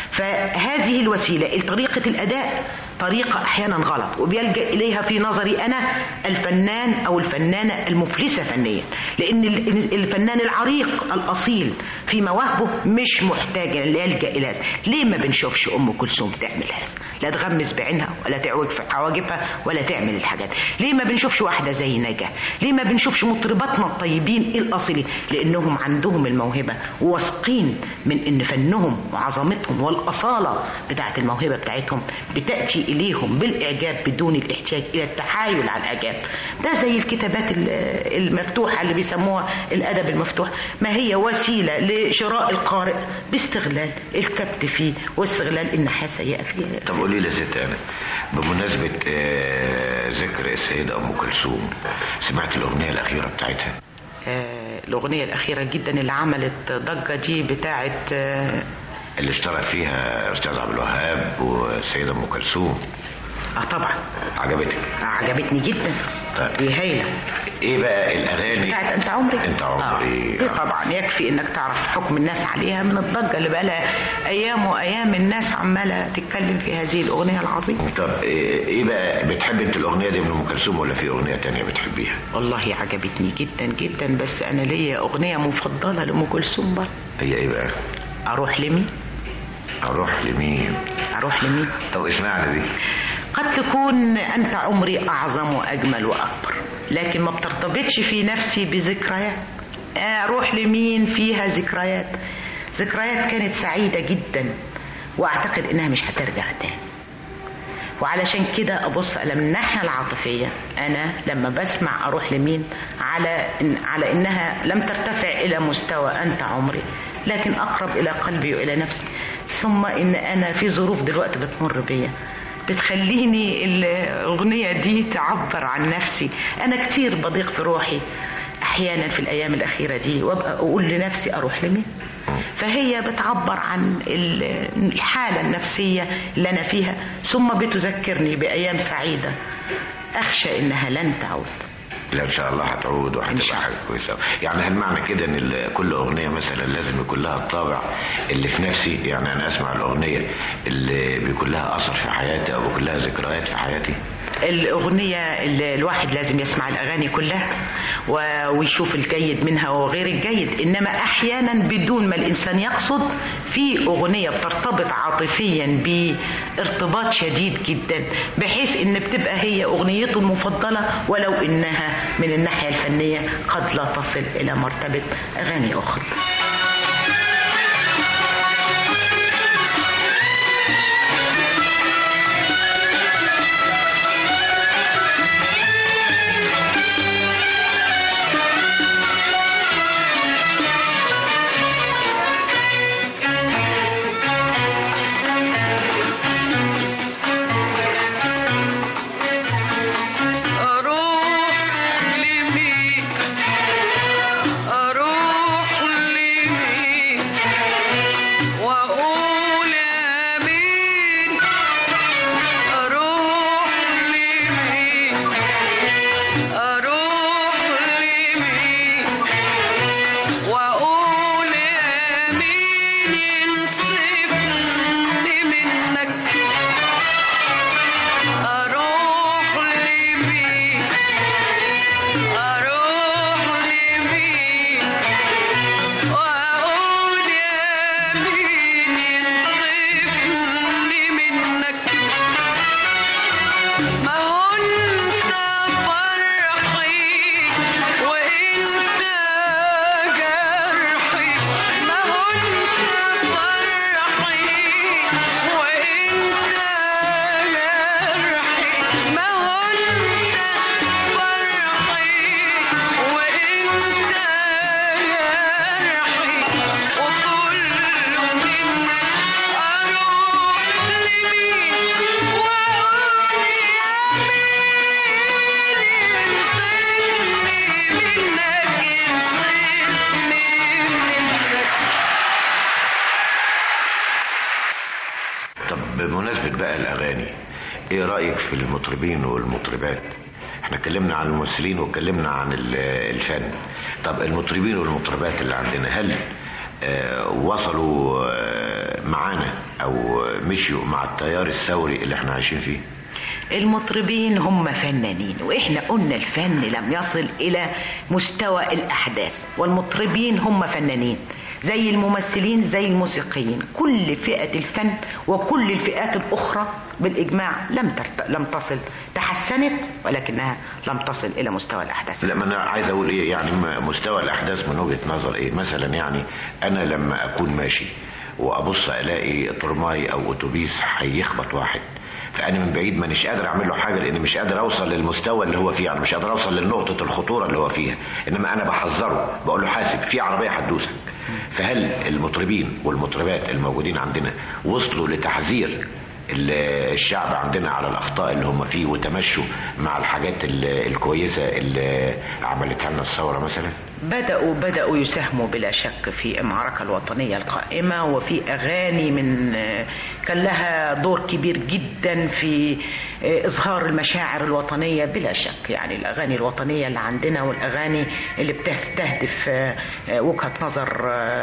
Speaker 5: فهذه الوسيله طريقه الاداء طريقه احيانا غلط وبيلجا اليها في نظري انا الفنان او الفنانه المفلسه فنيا لان الفنان العريق الاصيل في مواهبه مش محتاج ان يلجا الى هذا ليه ما بنشوفش ام كلثوم تعمل هذا لا تغمس بعينها ولا تعوج في حواجبها ولا تعمل الحاجات ليه ما بنشوفش واحده زي نجاة ليه ما بنشوفش مطرباتنا الطيبين الاصيلين لانهم عندهم الموهبه وواثقين من ان فنهم وعظمتهم والاصاله بتاعه الموهبه بتاعتهم بتاتي اليهم بالاعجاب بدون الاحتياج الى التحايل على الاعجاب ده زي الكتابات ال- المفتوحه اللي بيسموها الادب المفتوح ما هي وسيله لشراء القارئ باستغلال الكبت فيه واستغلال الناحيه السيئه فيه
Speaker 6: طب قولي لي يا ست انا بمناسبه آه، ذكر السيده ام كلثوم سمعت الاغنيه الاخيره بتاعتها
Speaker 5: آه، الأغنية الأخيرة جدا اللي عملت ضجة دي بتاعت آه
Speaker 6: اللي اشترك فيها استاذ عبد الوهاب والسيده ام كلثوم
Speaker 5: آه طبعا
Speaker 6: عجبتك
Speaker 5: عجبتني جدا
Speaker 6: طيب.
Speaker 5: دي هايلة
Speaker 6: ايه بقى الاغاني
Speaker 5: بتاعت أنت عمري
Speaker 6: انت عمري
Speaker 5: آه. دي طبعا يكفي إنك تعرف حكم الناس عليها من الضجة اللي بقالها أيام وأيام الناس عمالة تتكلم في هذه الأغنية العظيمة
Speaker 6: طب ايه إيه بقى بتحب انت الاغنيه دي من ام كلثوم ولا في اغنيه تانية بتحبيها
Speaker 5: والله عجبتني جدا جدا بس أنا ليا أغنية مفضلة لأم كلثوم برضه
Speaker 6: هي ايه بقى
Speaker 5: أروح لمين؟
Speaker 6: اروح لمين
Speaker 5: أروح لمين؟
Speaker 6: طب اسمعنا دي
Speaker 5: قد تكون أنت عمري أعظم وأجمل وأكبر لكن ما بترتبطش في نفسي بذكريات أروح لمين فيها ذكريات ذكريات كانت سعيدة جدا وأعتقد إنها مش هترجع تاني وعلشان كده أبص على من الناحية العاطفية أنا لما بسمع أروح لمين على إن على إنها لم ترتفع إلى مستوى أنت عمري لكن أقرب إلى قلبي وإلى نفسي ثم إن أنا في ظروف دلوقتي بتمر بيا بتخليني الأغنية دي تعبر عن نفسي أنا كتير بضيق في روحي أحيانا في الأيام الأخيرة دي وأبقى أقول لنفسي أروح لمين فهي بتعبر عن ال- الحالة النفسية اللي أنا فيها ثم بتذكرني بأيام سعيدة أخشى إنها لن تعود
Speaker 6: لا ان شاء الله هتعود
Speaker 5: إن شاء
Speaker 6: وهتبقى حاجه كويسه يعني هل معنى كده ان ال- كل اغنيه مثلا لازم يكون لها الطابع اللي في نفسي يعني انا اسمع الاغنيه اللي بيكون لها اثر في حياتي او بيكون لها ذكريات في حياتي
Speaker 5: الأغنية اللي الواحد لازم يسمع الأغاني كلها و- ويشوف الجيد منها وغير الجيد إنما أحيانا بدون ما الإنسان يقصد في أغنية بترتبط عاطفيا بارتباط شديد جدا بحيث إن بتبقى هي أغنيته المفضلة ولو إنها من الناحية الفنية قد لا تصل إلى مرتبة أغاني أخرى
Speaker 7: أروح لمين أروح لمين
Speaker 6: ايه رايك في المطربين والمطربات احنا اتكلمنا عن الممثلين واتكلمنا عن ال- الفن طب المطربين والمطربات اللي عندنا هل آه، وصلوا آه، معانا او مشيوا مع التيار الثوري اللي احنا عايشين فيه
Speaker 5: المطربين هم فنانين واحنا قلنا الفن لم يصل الى مستوى الاحداث والمطربين هم فنانين زي الممثلين زي الموسيقيين كل فئة الفن وكل الفئات الأخرى بالإجماع لم ترت... لم تصل تحسنت ولكنها لم تصل إلى مستوى الأحداث
Speaker 6: لا ما انا عايز اقول ايه يعني م- مستوى الاحداث من وجهه نظر ايه مثلا يعني انا لما اكون ماشي وابص الاقي ترماي او اتوبيس هيخبط واحد فانا من بعيد مانيش قادر اعمل له حاجه لان مش قادر اوصل للمستوى اللي هو فيه يعني مش قادر اوصل لنقطه الخطوره اللي هو فيها انما انا بحذره بقول له حاسب في عربيه هتدوسك فهل المطربين والمطربات الموجودين عندنا وصلوا لتحذير ال- الشعب عندنا على الاخطاء اللي هم فيه وتمشوا مع الحاجات ال- الكويسه اللي عملتها لنا الثوره مثلا
Speaker 5: بدأوا بدأوا يساهموا بلا شك في المعركة الوطنية القائمة وفي أغاني من كان لها دور كبير جدا في إظهار المشاعر الوطنية بلا شك يعني الأغاني الوطنية اللي عندنا والأغاني اللي بتستهدف وجهة نظر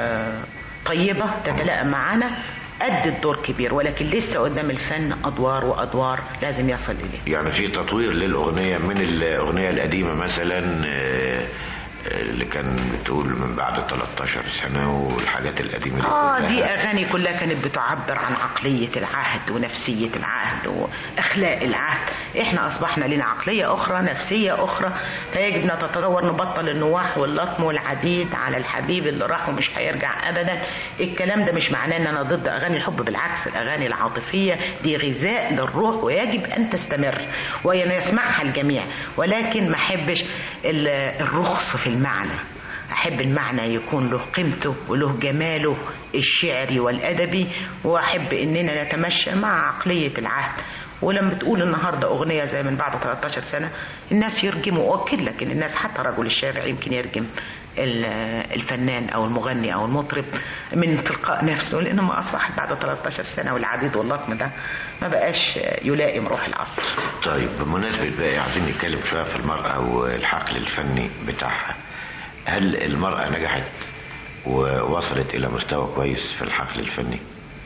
Speaker 5: طيبة تتلائم معنا أدت دور كبير ولكن لسه قدام الفن أدوار وأدوار لازم يصل إليه
Speaker 6: يعني في تطوير للاغنيه من الاغنيه القديمه مثلا آه، اللي كان بتقول من بعد 13 سنه والحاجات القديمه دي
Speaker 5: اه
Speaker 6: كلها.
Speaker 5: دي اغاني كلها كانت بتعبر عن عقليه العهد ونفسيه العهد واخلاق العهد احنا اصبحنا لنا عقليه اخرى نفسيه اخرى فيجب نتطور نبطل النواح واللطم والعديد على الحبيب اللي راح ومش هيرجع ابدا الكلام ده مش معناه ان انا ضد اغاني الحب بالعكس الاغاني العاطفيه دي غذاء للروح ويجب ان تستمر وان يسمعها الجميع ولكن ما احبش ال- الرخص في المعنى أحب المعنى يكون له قيمته وله جماله الشعري والأدبي وأحب إننا نتمشى مع عقلية العهد ولما بتقول النهارده اغنيه زي من بعد 13 سنه الناس يرجموا واكد لك ان الناس حتى رجل الشارع يمكن يرجم ال- الفنان او المغني او المطرب من تلقاء نفسه لانه اصبحت بعد 13 سنه والعديد واللطم ده ما بقاش يلائم روح العصر
Speaker 6: طيب بمناسبة بقى عايزين نتكلم شوية في المرأة والحقل الفني بتاعها هل المرأة نجحت ووصلت إلى مستوى كويس في الحقل الفني؟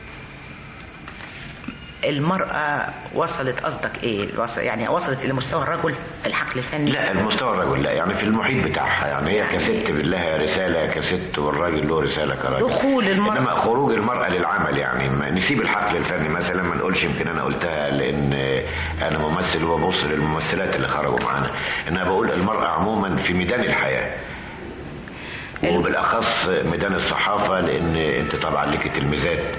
Speaker 5: المرأة وصلت قصدك ايه؟ وص- يعني وصلت الى مستوى الرجل في الحقل الفني؟
Speaker 6: لا المستوى الرجل لا يعني في المحيط بتاعها يعني هي كست لها رسالة كست والراجل له رسالة كراجل
Speaker 5: دخول المرأة.
Speaker 6: إنما خروج المرأة للعمل يعني ما نسيب الحقل الفني مثلا ما نقولش يمكن أنا قلتها لأن أنا ممثل وببص للممثلات اللي خرجوا معانا أنا بقول المرأة عموما في ميدان الحياة وبالاخص ميدان الصحافه لان انت طبعا ليكي تلميذات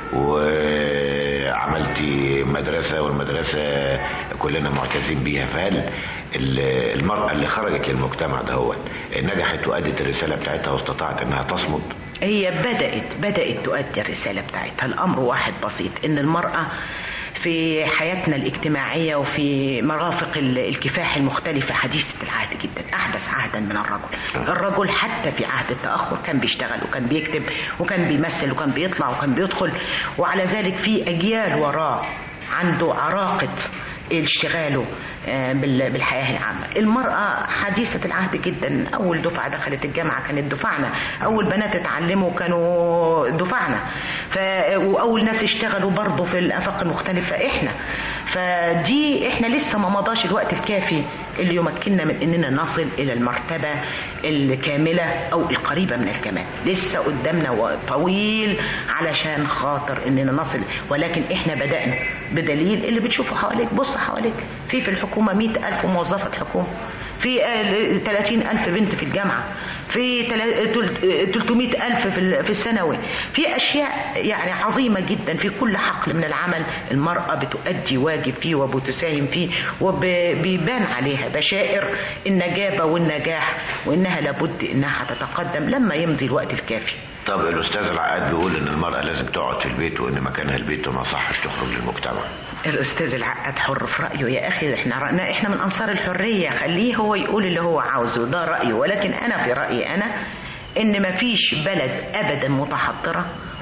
Speaker 6: وعملتي مدرسه والمدرسه كلنا معتزين بيها فهل ال- المراه اللي خرجت للمجتمع ده هو نجحت وادت الرساله بتاعتها واستطاعت انها تصمد
Speaker 5: هي بدأت بدأت تؤدي الرسالة بتاعتها الأمر واحد بسيط إن المرأة في حياتنا الاجتماعية وفي مرافق ال- الكفاح المختلفة حديثة العهد جدا أحدث عهدا من الرجل الرجل حتى في عهد التأخر كان بيشتغل وكان بيكتب وكان بيمثل وكان بيطلع وكان بيدخل وعلى ذلك في أجيال وراه عنده عراقة اشتغاله آه، بال- بالحياة العامة المرأة حديثة العهد جدا أول دفعة دخلت الجامعة كانت دفعنا أول بنات اتعلموا كانوا دفعنا ف... وأول ناس اشتغلوا برضه في الآفاق المختلفة إحنا فدي إحنا لسه ما مضاش الوقت الكافي اللي يمكننا من إننا نصل إلى المرتبة الكاملة أو القريبة من الكمال لسه قدامنا وقت طويل علشان خاطر إننا نصل ولكن إحنا بدأنا بدليل اللي بتشوفه حواليك بص حواليك في في الحكومة مئة ألف موظفة حكومة في ثلاثين ألف بنت في الجامعة في 300 ألف في ال- في الثانوي في أشياء يعني عظيمة جدا في كل حقل من العمل المرأة بتؤدي واجب فيه وبتساهم فيه وبيبان عليها بشائر النجابة والنجاح وإنها لابد إنها هتتقدم لما يمضي الوقت الكافي
Speaker 6: طب الاستاذ العقاد بيقول ان المراه لازم تقعد في البيت وان مكانها البيت وما صحش تخرج للمجتمع
Speaker 5: الاستاذ العقاد حر في رايه يا اخي احنا رأنا احنا من انصار الحريه خليه هو يقول اللي هو عاوزه ده رايه ولكن انا في رايي انا ان مفيش بلد ابدا متحضره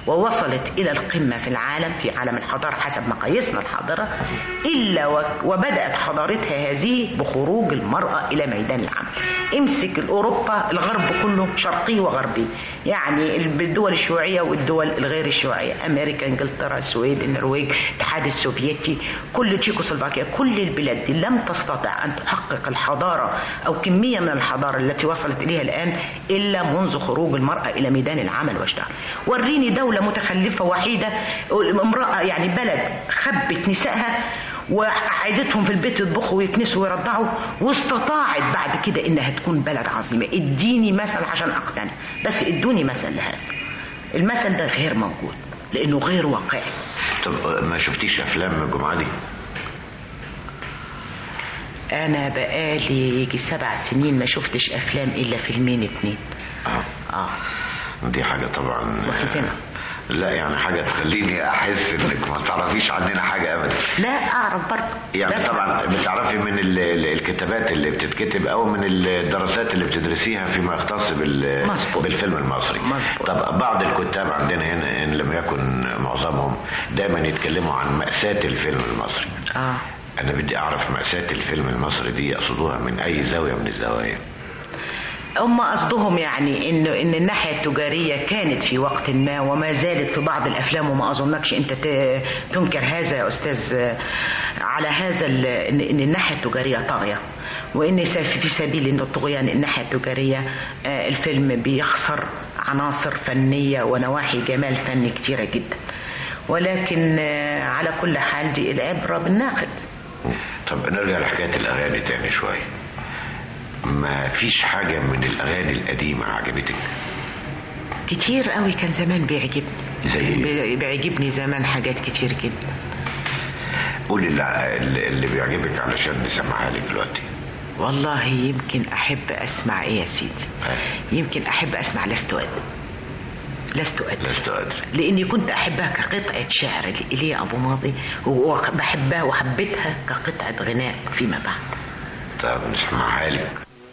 Speaker 5: ووصلت إلى القمة في العالم في عالم الحضارة حسب مقاييسنا الحاضرة إلا و- وبدأت حضارتها هذه بخروج المرأة إلى ميدان العمل امسك الأوروبا الغرب كله شرقي وغربي يعني الدول الشيوعية والدول الغير الشيوعية أمريكا إنجلترا السويد النرويج الاتحاد السوفيتي كل تشيكوسلوفاكيا كل البلاد دي لم تستطع أن تحقق الحضارة أو كمية من الحضارة التي وصلت إليها الآن إلا منذ خروج المرأة إلى ميدان العمل واشتغل وريني دولة متخلفة وحيدة امرأة يعني بلد خبت نسائها وقعدتهم في البيت يطبخوا ويكنسوا ويرضعوا واستطاعت بعد كده انها تكون بلد عظيمه اديني مثل عشان اقتنع بس ادوني مثل لهذا المثل ده غير موجود لانه غير واقعي
Speaker 6: طب ما شفتيش افلام الجمعه دي
Speaker 5: انا بقالي يجي سبع سنين ما شفتش افلام الا فيلمين اتنين
Speaker 6: اه
Speaker 5: اه
Speaker 6: دي حاجه طبعا
Speaker 5: وحزنة.
Speaker 6: لا يعني حاجه تخليني احس انك ما تعرفيش عننا حاجه ابدا
Speaker 5: لا اعرف برضه
Speaker 6: يعني
Speaker 5: بس
Speaker 6: طبعا بتعرفي من ال- ال- الكتابات اللي بتتكتب او من الدراسات اللي بتدرسيها فيما يختص بال
Speaker 5: مظبوط.
Speaker 6: بالفيلم المصري
Speaker 5: مظبوط.
Speaker 6: طب بعض الكتاب عندنا هنا ان لم يكن معظمهم دايما يتكلموا عن مأساة الفيلم المصري
Speaker 5: اه
Speaker 6: انا بدي اعرف مأساة الفيلم المصري دي يقصدوها من اي زاوية من الزوايا
Speaker 5: هم قصدهم يعني انه ان الناحيه التجاريه كانت في وقت ما وما زالت في بعض الافلام وما اظنكش انت ت- تنكر هذا يا استاذ آه، على هذا ال- ان إن الناحيه التجاريه طاغيه وان س- في سبيل ان الطغيان الناحيه التجاريه آه، الفيلم بيخسر عناصر فنيه ونواحي جمال فني كتيره جدا ولكن آه، على كل حال دي العبره بالناقد
Speaker 6: طب نرجع لحكاية الاغاني تاني شوية ما فيش حاجة من الاغاني القديمة عجبتك
Speaker 5: كتير قوي كان زمان بيعجبني
Speaker 6: زي إيه؟
Speaker 5: بي- بيعجبني زمان حاجات كتير جدا
Speaker 6: قولي اللي, اللي بيعجبك علشان نسمعها لك دلوقتي
Speaker 5: والله يمكن أحب أسمع إيه يا سيدي يمكن أحب أسمع لست أدري لست أدري
Speaker 6: لست أدري
Speaker 5: لأني كنت أحبها كقطعة شعر لإيليا أبو ماضي وبحبها وحبيتها كقطعة غناء فيما بعد
Speaker 6: طب نسمعها لك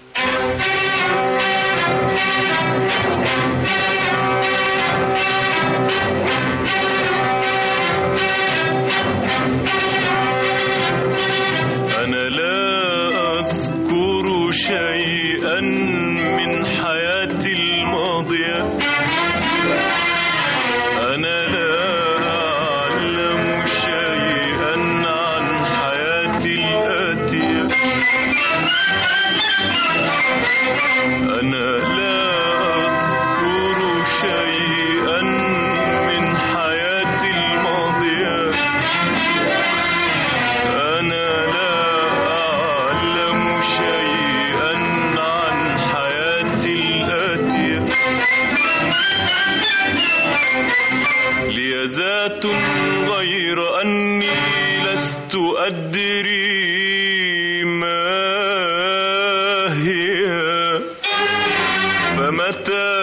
Speaker 3: أنا لا أذكر شيئا من حياتي الماضية أنا لا أعلم شيئا عن حياتي الآتية أنا لا أذكر شيئا من حياتي الماضية أنا لا أعلم شيئا عن حياتي الآتية لي ذات غير أني لست أدري ما هي فمتى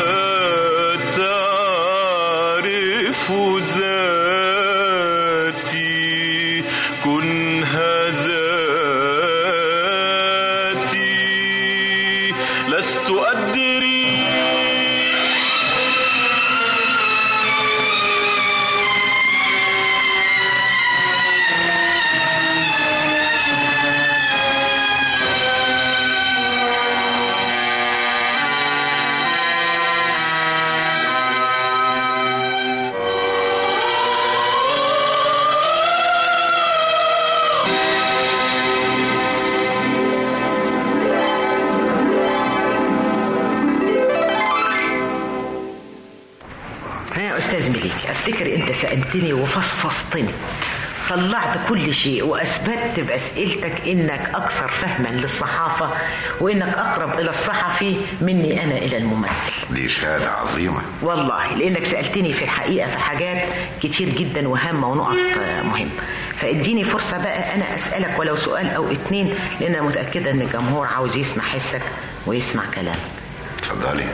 Speaker 3: تعرف ذاتي كنها ذاتي لست أدري
Speaker 5: يا أستاذ مليك أفتكر أنت سألتني وفصصتني طلعت كل شيء وأثبتت بأسئلتك إنك أكثر فهما للصحافة وإنك أقرب إلى الصحفي مني أنا إلى الممثل
Speaker 6: دي شهادة عظيمة
Speaker 5: والله لأنك سألتني في الحقيقة في حاجات كتير جدا وهامة ونقط آه، مهمة فاديني فرصة بقى أنا أسألك ولو سؤال أو اتنين لأن أنا متأكدة إن الجمهور عاوز يسمع حسك ويسمع كلامك
Speaker 6: اتفضلي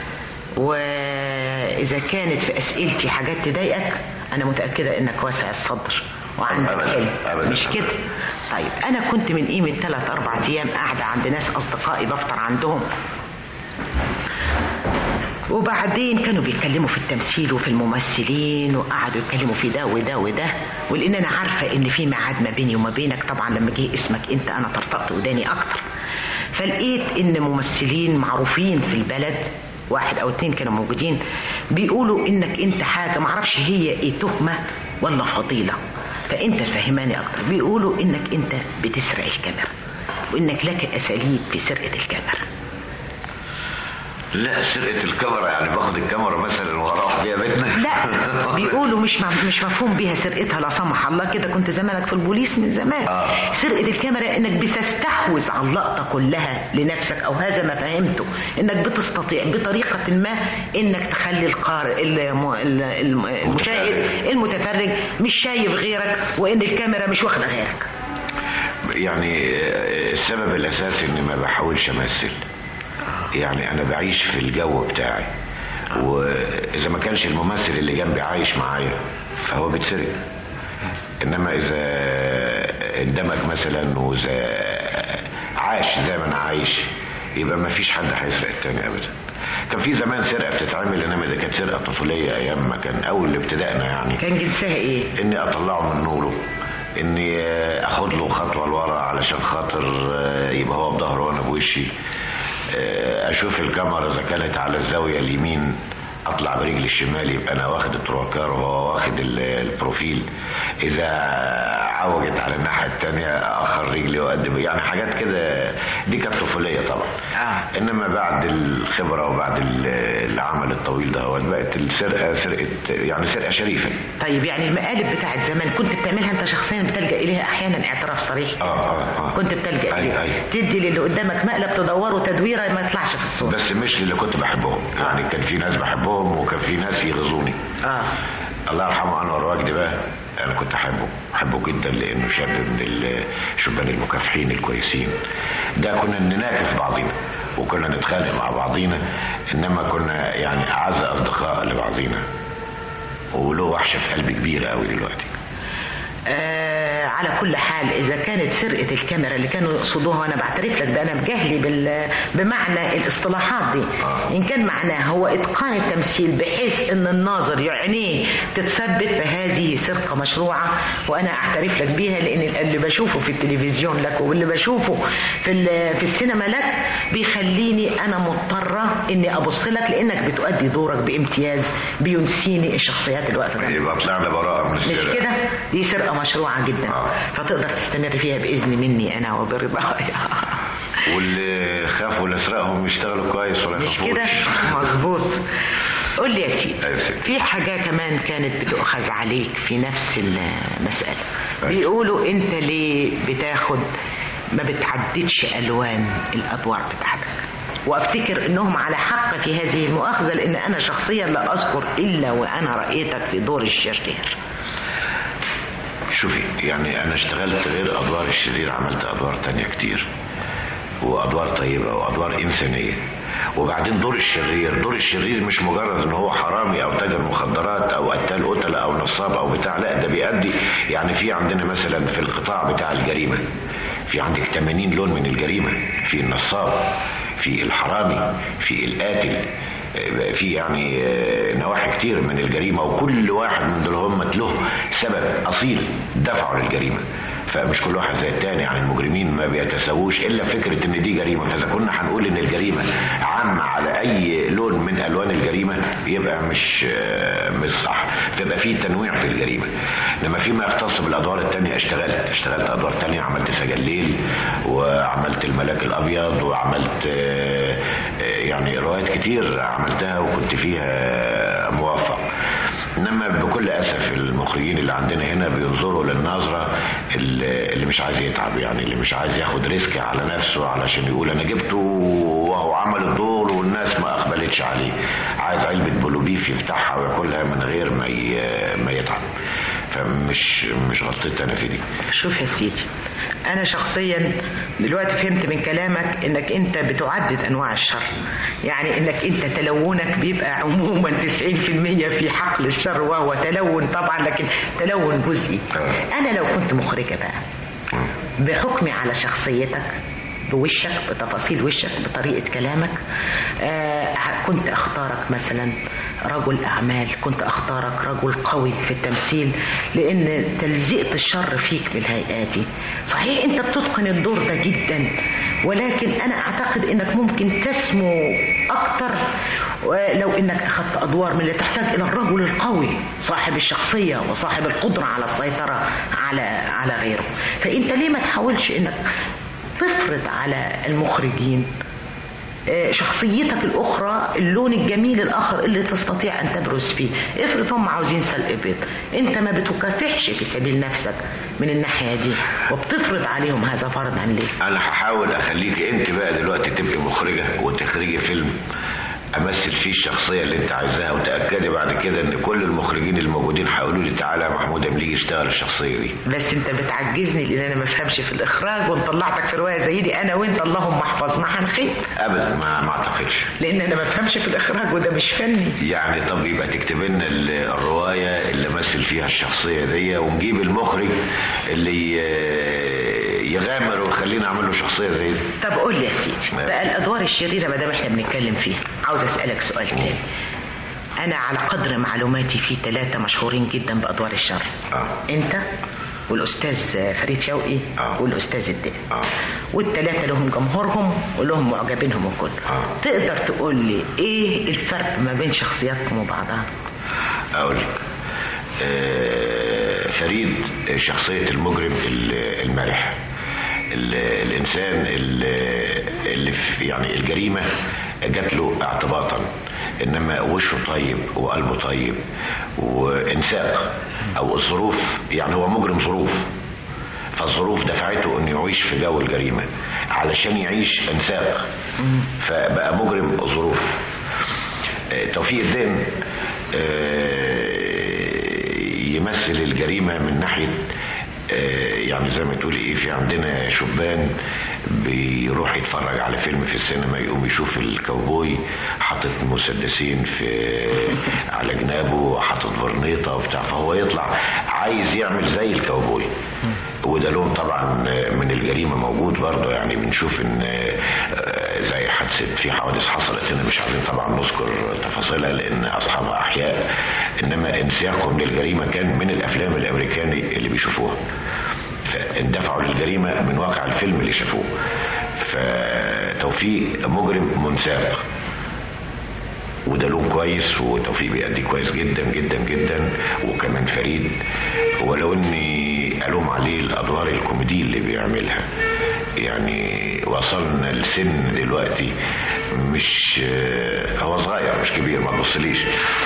Speaker 5: وإذا كانت في أسئلتي حاجات تضايقك أنا متأكدة إنك واسع الصدر وعندك
Speaker 6: أبداً،
Speaker 5: حلم
Speaker 6: أبداً.
Speaker 5: مش كده طيب أنا كنت من قيمة ثلاث أربع أيام قاعدة عند ناس أصدقائي بفطر عندهم وبعدين كانوا بيتكلموا في التمثيل وفي الممثلين وقعدوا يتكلموا في ده وده وده ولان انا عارفه ان في ميعاد ما بيني وما بينك طبعا لما جه اسمك انت انا طرطقت وداني اكتر فلقيت ان ممثلين معروفين في البلد واحد او اتنين كانوا موجودين بيقولوا انك انت حاجه معرفش هي ايه تهمه ولا فضيله فانت فهماني اكتر بيقولوا انك انت بتسرق الكاميرا وانك لك اساليب في سرقه الكاميرا
Speaker 6: لا سرقة الكاميرا يعني باخد الكاميرا مثلا واروح بيها بيتنا
Speaker 5: لا بيقولوا مش م- مش مفهوم بيها سرقتها لا سمح الله كده كنت زمانك في البوليس من زمان
Speaker 6: آه.
Speaker 5: سرقه الكاميرا انك بتستحوذ على اللقطه كلها لنفسك او هذا ما فهمته انك بتستطيع بطريقه ما انك تخلي القارئ الم- ال- الم- المشاهد المتفرج مش شايف غيرك وان الكاميرا مش واخده غيرك
Speaker 6: يعني آه، السبب الاساسي اني ما بحاولش امثل يعني انا بعيش في الجو بتاعي واذا ما كانش الممثل اللي جنبي عايش معايا فهو بيتسرق انما اذا اندمج مثلا واذا عاش زي ما انا عايش يبقى ما فيش حد هيسرق التاني ابدا كان في زمان سرقه بتتعمل انما دي كانت سرقه طفوليه ايام ما كان اول ابتدائنا يعني
Speaker 5: كان جنسها ايه
Speaker 6: اني اطلعه من نوره اني آه، اخد له خطوه لورا علشان خاطر آه، يبقى هو بظهره وانا بوشي آه، اشوف الكاميرا اذا كانت على الزاويه اليمين اطلع برجلي الشمال يبقى انا واخد التروكار وهو واخد ال- البروفيل اذا عوجت على الناحيه الثانيه اخر رجلي واقدم يعني حاجات كده دي كانت طفوليه طبعا
Speaker 5: آه.
Speaker 6: انما بعد الخبره وبعد ال- العمل الطويل ده هو بقت السرقه سرقه يعني سرقه شريفه
Speaker 5: طيب يعني المقالب بتاعت زمان كنت بتعملها انت شخصيا بتلجا اليها احيانا اعتراف صريح
Speaker 6: اه اه اه
Speaker 5: كنت بتلجا
Speaker 6: أي-
Speaker 5: اليها
Speaker 6: أي.
Speaker 5: تدي للي قدامك مقلب تدوره تدويره ما يطلعش في الصوره
Speaker 6: بس مش اللي كنت بحبهم يعني كان في ناس بحبهم وكان في ناس يغزوني
Speaker 5: اه
Speaker 6: الله يرحمه انور وجدي بقى انا كنت احبه احبه جدا لانه شاب من الشبان المكافحين الكويسين ده كنا نناكف بعضينا وكنا نتخانق مع بعضينا انما كنا يعني اعز اصدقاء لبعضينا وله وحشه في قلبي كبيره قوي دلوقتي
Speaker 5: آه على كل حال اذا كانت سرقه الكاميرا اللي كانوا يقصدوها وانا بعترف لك ده انا بجهلي بال بمعنى الاصطلاحات دي ان كان معناه هو اتقان التمثيل بحيث ان الناظر عينيه تتثبت فهذه سرقه مشروعه وانا اعترف لك بيها لان اللي بشوفه في التلفزيون لك واللي بشوفه في ال- في السينما لك بيخليني انا مضطره اني ابص لك لانك بتؤدي دورك بامتياز بينسيني الشخصيات اللي واقفه جنبي
Speaker 6: يبقى طلعنا براءه من
Speaker 5: مش
Speaker 6: السرقه
Speaker 5: كده دي سرقه مشروعه جدا
Speaker 6: آه.
Speaker 5: فتقدر تستمر فيها باذن مني انا وبرضاي
Speaker 6: واللي خافوا لاسرائهم يشتغلوا كويس ولا
Speaker 5: مش
Speaker 6: يخافوش.
Speaker 5: كده مظبوط قول لي يا سيدي
Speaker 6: أيوة يا سيدي.
Speaker 5: في حاجة كمان كانت بتؤخذ عليك في نفس المسألة
Speaker 6: أيوة.
Speaker 5: بيقولوا انت ليه بتاخد ما بتعددش الوان الادوار بتاعتك وافتكر انهم على حق في هذه المؤاخذة لان انا شخصيا لا اذكر الا وانا رأيتك في دور الشرير
Speaker 6: شوفي يعني انا اشتغلت غير ادوار الشرير عملت ادوار تانية كتير وادوار طيبه وادوار انسانيه وبعدين دور الشرير دور الشرير مش مجرد ان هو حرامي او تاجر مخدرات او قتال قتله او نصاب او بتاع لا ده بيأدي يعني في عندنا مثلا في القطاع بتاع الجريمه في عندك 80 لون من الجريمه في النصاب في الحرامي في القاتل في يعني آه، نواحي كتير من الجريمه وكل واحد من دول هم له سبب اصيل دفعه للجريمه فمش كل واحد زي التاني يعني المجرمين ما بيتساووش الا فكره ان دي جريمه فاذا كنا هنقول ان الجريمه عامه على اي لون من الوان الجريمه يبقى مش آه، مش صح فيبقى في تنويع في الجريمه لما فيما يختص بالادوار التانية اشتغلت اشتغلت ادوار تانية عملت سجل ليل وعملت الملاك الابيض وعملت آه، آه، يعني روايات كتير عملتها وكنت فيها موفق انما بكل اسف المخرجين اللي عندنا هنا بينظروا للنظره اللي اللي مش عايز يتعب يعني اللي مش عايز ياخد ريسك على نفسه علشان يقول انا جبته وهو عمل الدور والناس ما اقبلتش عليه عايز علبه بلوبيف يفتحها وياكلها من غير ما ي- ما يتعب فمش مش غلطتي انا في دي
Speaker 5: شوف يا سيدي انا شخصيا دلوقتي فهمت من كلامك انك انت بتعدد انواع الشر يعني انك انت تلونك بيبقى عموما 90% في حقل الشر وهو تلون طبعا لكن تلون جزئي انا لو كنت مخرجه بقى بحكمي على شخصيتك بوشك بتفاصيل وشك بطريقة كلامك آه كنت أختارك مثلا رجل أعمال كنت أختارك رجل قوي في التمثيل لأن تلزيقة الشر فيك بالهيئة دي صحيح أنت بتتقن الدور ده جدا ولكن أنا أعتقد أنك ممكن تسمو أكتر لو أنك أخذت أدوار من اللي تحتاج إلى الرجل القوي صاحب الشخصية وصاحب القدرة على السيطرة على على غيره فأنت ليه ما تحاولش أنك تفرض على المخرجين آه، شخصيتك الأخرى اللون الجميل الآخر اللي تستطيع أن تبرز فيه افرض هم عاوزين سلق بيض أنت ما بتكافحش في سبيل نفسك من الناحية دي وبتفرض عليهم هذا فرضا ليه
Speaker 6: انا هحاول اخليك انت بقى دلوقتي تبقي مخرجه وتخرجي فيلم امثل فيه الشخصيه اللي انت عايزاها وتاكدي بعد كده ان كل المخرجين الموجودين هيقولوا لي تعالى يا محمود املي يشتغل الشخصيه دي
Speaker 5: بس انت بتعجزني لان انا ما بفهمش في الاخراج وان طلعتك في روايه زي دي انا وانت اللهم احفظ ما هنخيب
Speaker 6: ابدا ما ما اعتقدش
Speaker 5: لان انا ما بفهمش في الاخراج وده مش فني
Speaker 6: يعني طب يبقى تكتب لنا ال- الروايه اللي مثل فيها الشخصيه دي ونجيب المخرج اللي ي- يغامر ويخلينا اعمل له شخصيه زي دي
Speaker 5: طب قول لي يا سيدي بقى الادوار الشريره ما دام احنا بنتكلم فيها عاوز اسالك سؤال تاني انا على قدر معلوماتي في ثلاثه مشهورين جدا بادوار الشر
Speaker 6: اه
Speaker 5: انت والاستاذ فريد شوقي
Speaker 6: آه.
Speaker 5: والاستاذ الدين
Speaker 6: اه
Speaker 5: والثلاثه لهم جمهورهم ولهم معجبينهم وكل
Speaker 6: آه.
Speaker 5: تقدر تقول لي ايه الفرق ما بين شخصياتكم وبعضها
Speaker 6: اقول لك آه، فريد شخصية المجرم ال- المرح ال- الإنسان ال- اللي في يعني الجريمة جات له اعتباطا إنما وشه طيب وقلبه طيب وإنساق أو الظروف يعني هو مجرم ظروف فالظروف دفعته انه يعيش في جو الجريمه علشان يعيش انساق فبقى مجرم ظروف آه، توفيق الدين آه، يمثل الجريمه من ناحيه آه، يعني زي ما تقولي ايه في عندنا شبان بيروح يتفرج على فيلم في السينما يقوم يشوف الكاوبوي حاطط مسدسين في على جنابه حاطط برنيطه وبتاع فهو يطلع عايز يعمل زي الكاوبوي وده لون طبعا من الجريمه موجود برضه يعني بنشوف ان آه، زي حادثه في حوادث حصلت هنا مش عايزين طبعا نذكر تفاصيلها لان اصحابها احياء انما انسياقهم للجريمه كان من الافلام الامريكاني اللي بيشوفوها فاندفعوا للجريمه من واقع الفيلم اللي شافوه فتوفيق مجرم منساق وده لون كويس وتوفيق بيأدي كويس جدا جدا جدا وكمان فريد ولو اني الوم عليه الادوار الكوميدي اللي بيعملها يعني وصلنا لسن دلوقتي مش هو صغير مش كبير ما تبصليش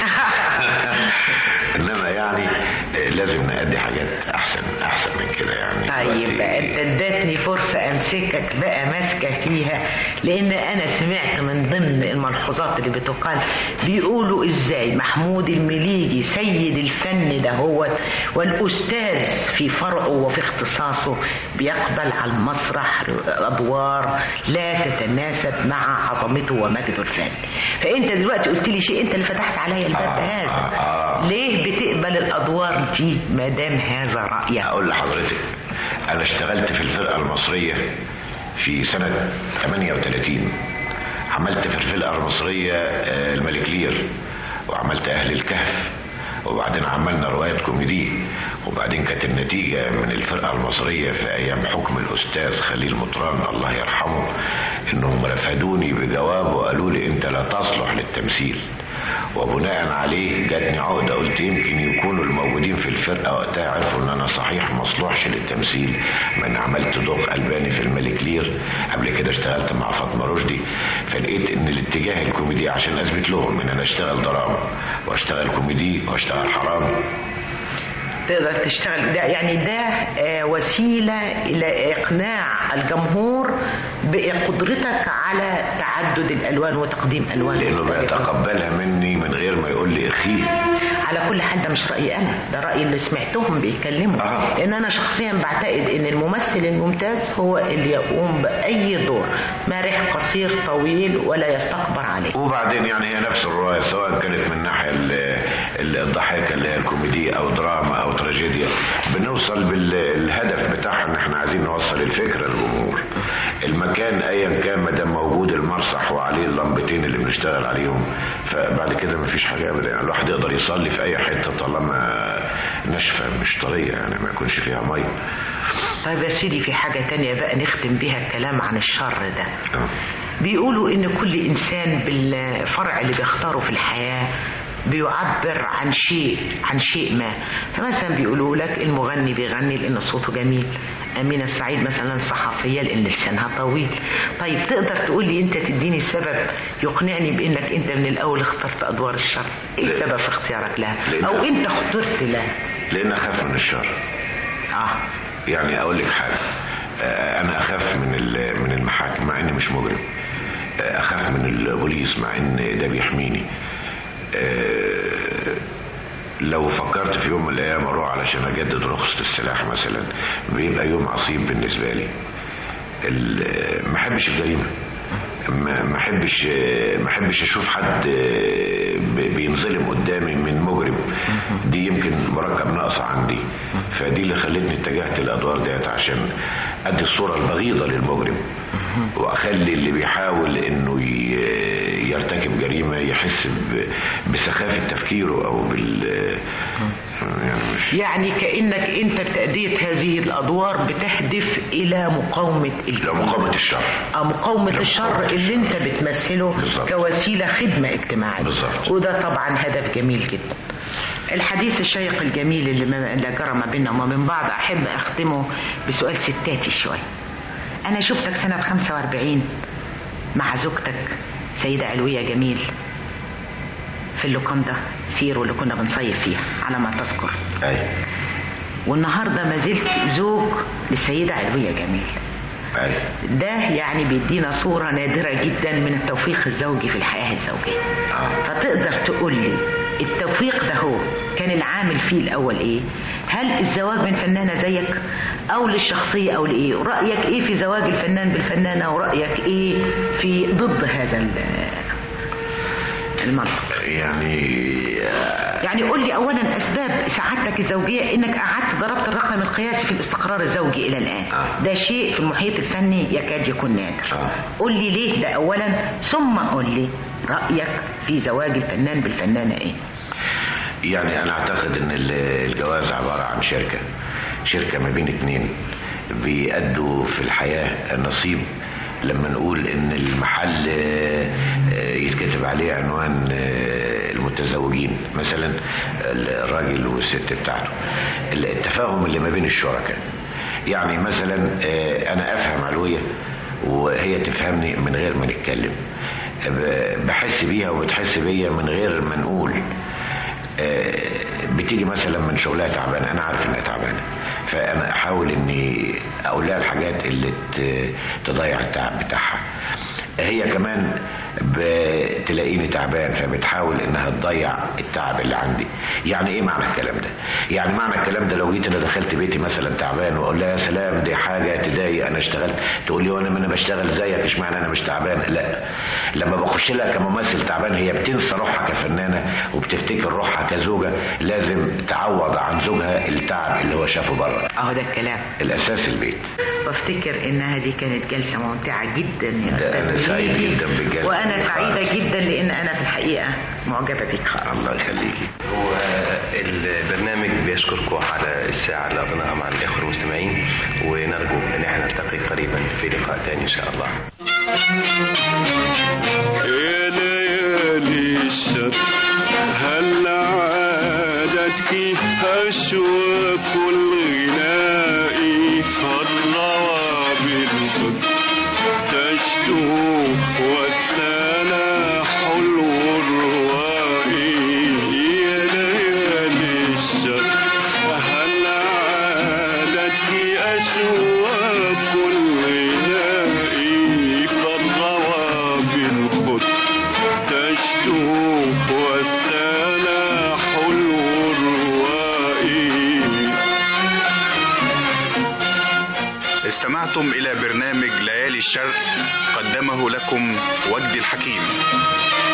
Speaker 6: انما يعني لازم نأدي حاجات احسن احسن من كده يعني
Speaker 5: طيب
Speaker 6: دلوقتي-
Speaker 5: انت ادتني فرصة امسكك بقى ماسكة فيها لان انا سمعت من ضمن الملحوظات اللي بتقال بيقولوا ازاي محمود المليجي سيد الفن ده هو والاستاذ في فرعه وفي اختصاصه بيقبل على المسرح ادوار لا تتناسب مع عظمته ومجده الفني فانت دلوقتي قلت لي شيء انت اللي فتحت عليا الباب
Speaker 6: آه،
Speaker 5: هذا
Speaker 6: آه، آه.
Speaker 5: ليه بتقبل الادوار دي ما دام هذا رايك
Speaker 6: اقول لحضرتك انا اشتغلت في الفرقه المصريه في سنه 38 عملت في الفرقه المصريه آه، الملك لير وعملت اهل الكهف وبعدين عملنا رواية كوميدي وبعدين كانت النتيجة من الفرقة المصرية في أيام حكم الأستاذ خليل مطران الله يرحمه إنهم رفدوني بجواب وقالوا لي أنت لا تصلح للتمثيل وبناء عليه جاتني عقده قلت يمكن يكونوا الموجودين في الفرقه وقتها عرفوا ان انا صحيح ما اصلحش للتمثيل ما انا عملت دوق الباني في الملك لير قبل كده اشتغلت مع فاطمه رشدي فلقيت ان الاتجاه الكوميدي عشان اثبت لهم ان انا اشتغل دراما واشتغل كوميدي واشتغل حرامي
Speaker 5: تقدر تشتغل ده يعني ده آه، وسيلة إلى إقناع الجمهور بقدرتك على تعدد الألوان وتقديم ألوان
Speaker 6: لانه
Speaker 5: مختلفة.
Speaker 6: بيتقبلها مني من غير ما يقول لي اخيه
Speaker 5: على كل كل حال ده مش رايي انا ده راي اللي سمعتهم بيتكلموا
Speaker 6: آه.
Speaker 5: لان انا شخصيا بعتقد ان الممثل الممتاز هو اللي يقوم باي دور مرح قصير طويل ولا يستكبر عليه
Speaker 6: وبعدين يعني هي نفس الرواية سواء كانت من الناحية ال- ال- الضحكة اللي هي الكوميديا أو دراما أو تراجيديا بنوصل بالهدف بتاعها إن إحنا عايزين نوصل الفكرة للجمهور المكان أيا كان ما دام موجود المسرح وعليه اللمبتين اللي بنشتغل عليهم فبعد كده مفيش حاجة أبدا يعني الواحد يقدر يصلي في أي حتة طالما ناشفة مش طرية يعني ما يكونش فيها مية
Speaker 5: طيب يا سيدي في حاجه تانية بقى نختم بيها الكلام عن الشر ده
Speaker 6: آه.
Speaker 5: بيقولوا ان كل انسان بالفرع اللي بيختاره في الحياه بيعبر عن شيء عن شيء ما فمثلا بيقولوا لك المغني بيغني لان صوته جميل امينه السعيد مثلا صحفيه لان لسانها طويل طيب تقدر تقول لي انت تديني السبب يقنعني بانك انت من الاول اخترت ادوار الشر ايه السبب في اختيارك لها
Speaker 6: لأن-
Speaker 5: او انت اخترت لها
Speaker 6: لأن أخاف من الشر
Speaker 5: اه
Speaker 6: يعني اقول لك حاجه آه، انا اخاف من ال- من المحاكم مع اني مش مجرم آه، اخاف من البوليس مع ان ده بيحميني آه، لو فكرت في يوم من الايام اروح علشان اجدد رخصه السلاح مثلا بيبقى يوم عصيب بالنسبه لي ال- ما احبش الجريمه ما ما احبش ما احبش اشوف حد ب- بينظلم قدامي من مجرم دي يمكن مركب ناقص عندي فدي اللي خلتني اتجهت للادوار ديت عشان ادي الصوره البغيضه للمجرم واخلي اللي بيحاول انه ي- يرتكب جريمه يحس ب- بسخافه تفكيره او بال يعني مش
Speaker 5: يعني كانك انت بتاديه هذه الادوار بتهدف الى مقاومه
Speaker 6: لو مقاومه الشر
Speaker 5: آه، مقاومة الشر اللي انت بتمثله
Speaker 6: بالظبط.
Speaker 5: كوسيلة خدمة اجتماعية
Speaker 6: بالظبط.
Speaker 5: وده طبعا هدف جميل جدا الحديث الشيق الجميل اللي ما اللي جرى ما بيننا وما بين بعض احب اختمه بسؤال ستاتي شوية انا شفتك سنة 45 مع زوجتك سيدة علوية جميل في اللوكاندا سيرو اللي كنا بنصيف فيها على ما تذكر
Speaker 6: اي
Speaker 5: والنهارده ما زلت زوج للسيدة علوية جميل
Speaker 6: اي
Speaker 5: ده يعني بيدينا صورة نادرة جدا من التوفيق الزوجي في الحياة الزوجية
Speaker 6: آه.
Speaker 5: فتقدر تقول لي التوفيق ده هو كان العامل فيه الأول إيه هل الزواج من فنانة زيك أو للشخصية أو لإيه رأيك إيه في زواج الفنان بالفنانة ورأيك إيه في ضد هذا ال- المنطق
Speaker 6: يعني
Speaker 5: يعني قول لي اولا اسباب سعادتك الزوجيه انك قعدت ضربت الرقم القياسي في الاستقرار الزوجي الى الان
Speaker 6: آه.
Speaker 5: ده شيء في المحيط الفني يكاد يكون نادر
Speaker 6: آه.
Speaker 5: قول لي ليه ده اولا ثم قول لي رايك في زواج الفنان بالفنانه ايه
Speaker 6: يعني انا اعتقد ان ال- الجواز عباره عن شركه شركه ما بين اتنين بيأدوا في الحياه نصيب لما نقول ان المحل آه، آه، يتكتب عليه عنوان آه، المتزوجين مثلا الراجل والست بتاعته التفاهم اللي ما بين الشركاء يعني مثلا آه، انا افهم علويه وهي تفهمني من غير ما نتكلم ب- بحس بيها وبتحس بيا من غير ما نقول آه، بتيجي مثلا من شغلها تعبانه انا عارف انها تعبانه فانا احاول اني اقول لها الحاجات اللي ت- تضيع التعب بتاعها هي كمان بتلاقيني تعبان فبتحاول انها تضيع التعب اللي عندي يعني ايه معنى الكلام ده يعني معنى الكلام ده لو جيت انا دخلت بيتي مثلا تعبان واقول لها يا سلام دي حاجه تضايق انا اشتغلت تقول لي وانا ما انا بشتغل زيك اشمعنى انا مش تعبان لا لما بخش لها كممثل تعبان هي بتنسى روحها كفنانه وبتفتكر روحها كزوجه لازم تعوض عن زوجها التعب اللي هو شافه بره
Speaker 5: اهو ده الكلام
Speaker 6: الاساس البيت
Speaker 5: وافتكر انها دي كانت جلسه ممتعه جدا يا
Speaker 6: أنا
Speaker 5: استاذ
Speaker 6: سعيد
Speaker 5: مجدي.
Speaker 6: جدا بالجلسة
Speaker 5: وانا
Speaker 6: دي
Speaker 5: سعيده
Speaker 6: خالص.
Speaker 5: جدا لان انا في الحقيقه معجبه بيك خالص
Speaker 6: الله يخليكي
Speaker 4: هو البرنامج بيشكركم على الساعة اللي قضيناها مع الإخوة المستمعين ونرجو إن احنا نلتقي قريبا في لقاء تاني إن شاء الله
Speaker 3: يا ليالي الشر هل عادتك أشواك الغناء فالروى بالقد تشدو والسنا حلو الرواء يا ليالي الشر هل عادتك أشواك الغناء فالروى بالخط تشدو والسنا حلو
Speaker 8: استمعتم إلى برنامج ليالي الشرق قدمه لكم وجدي الحكيم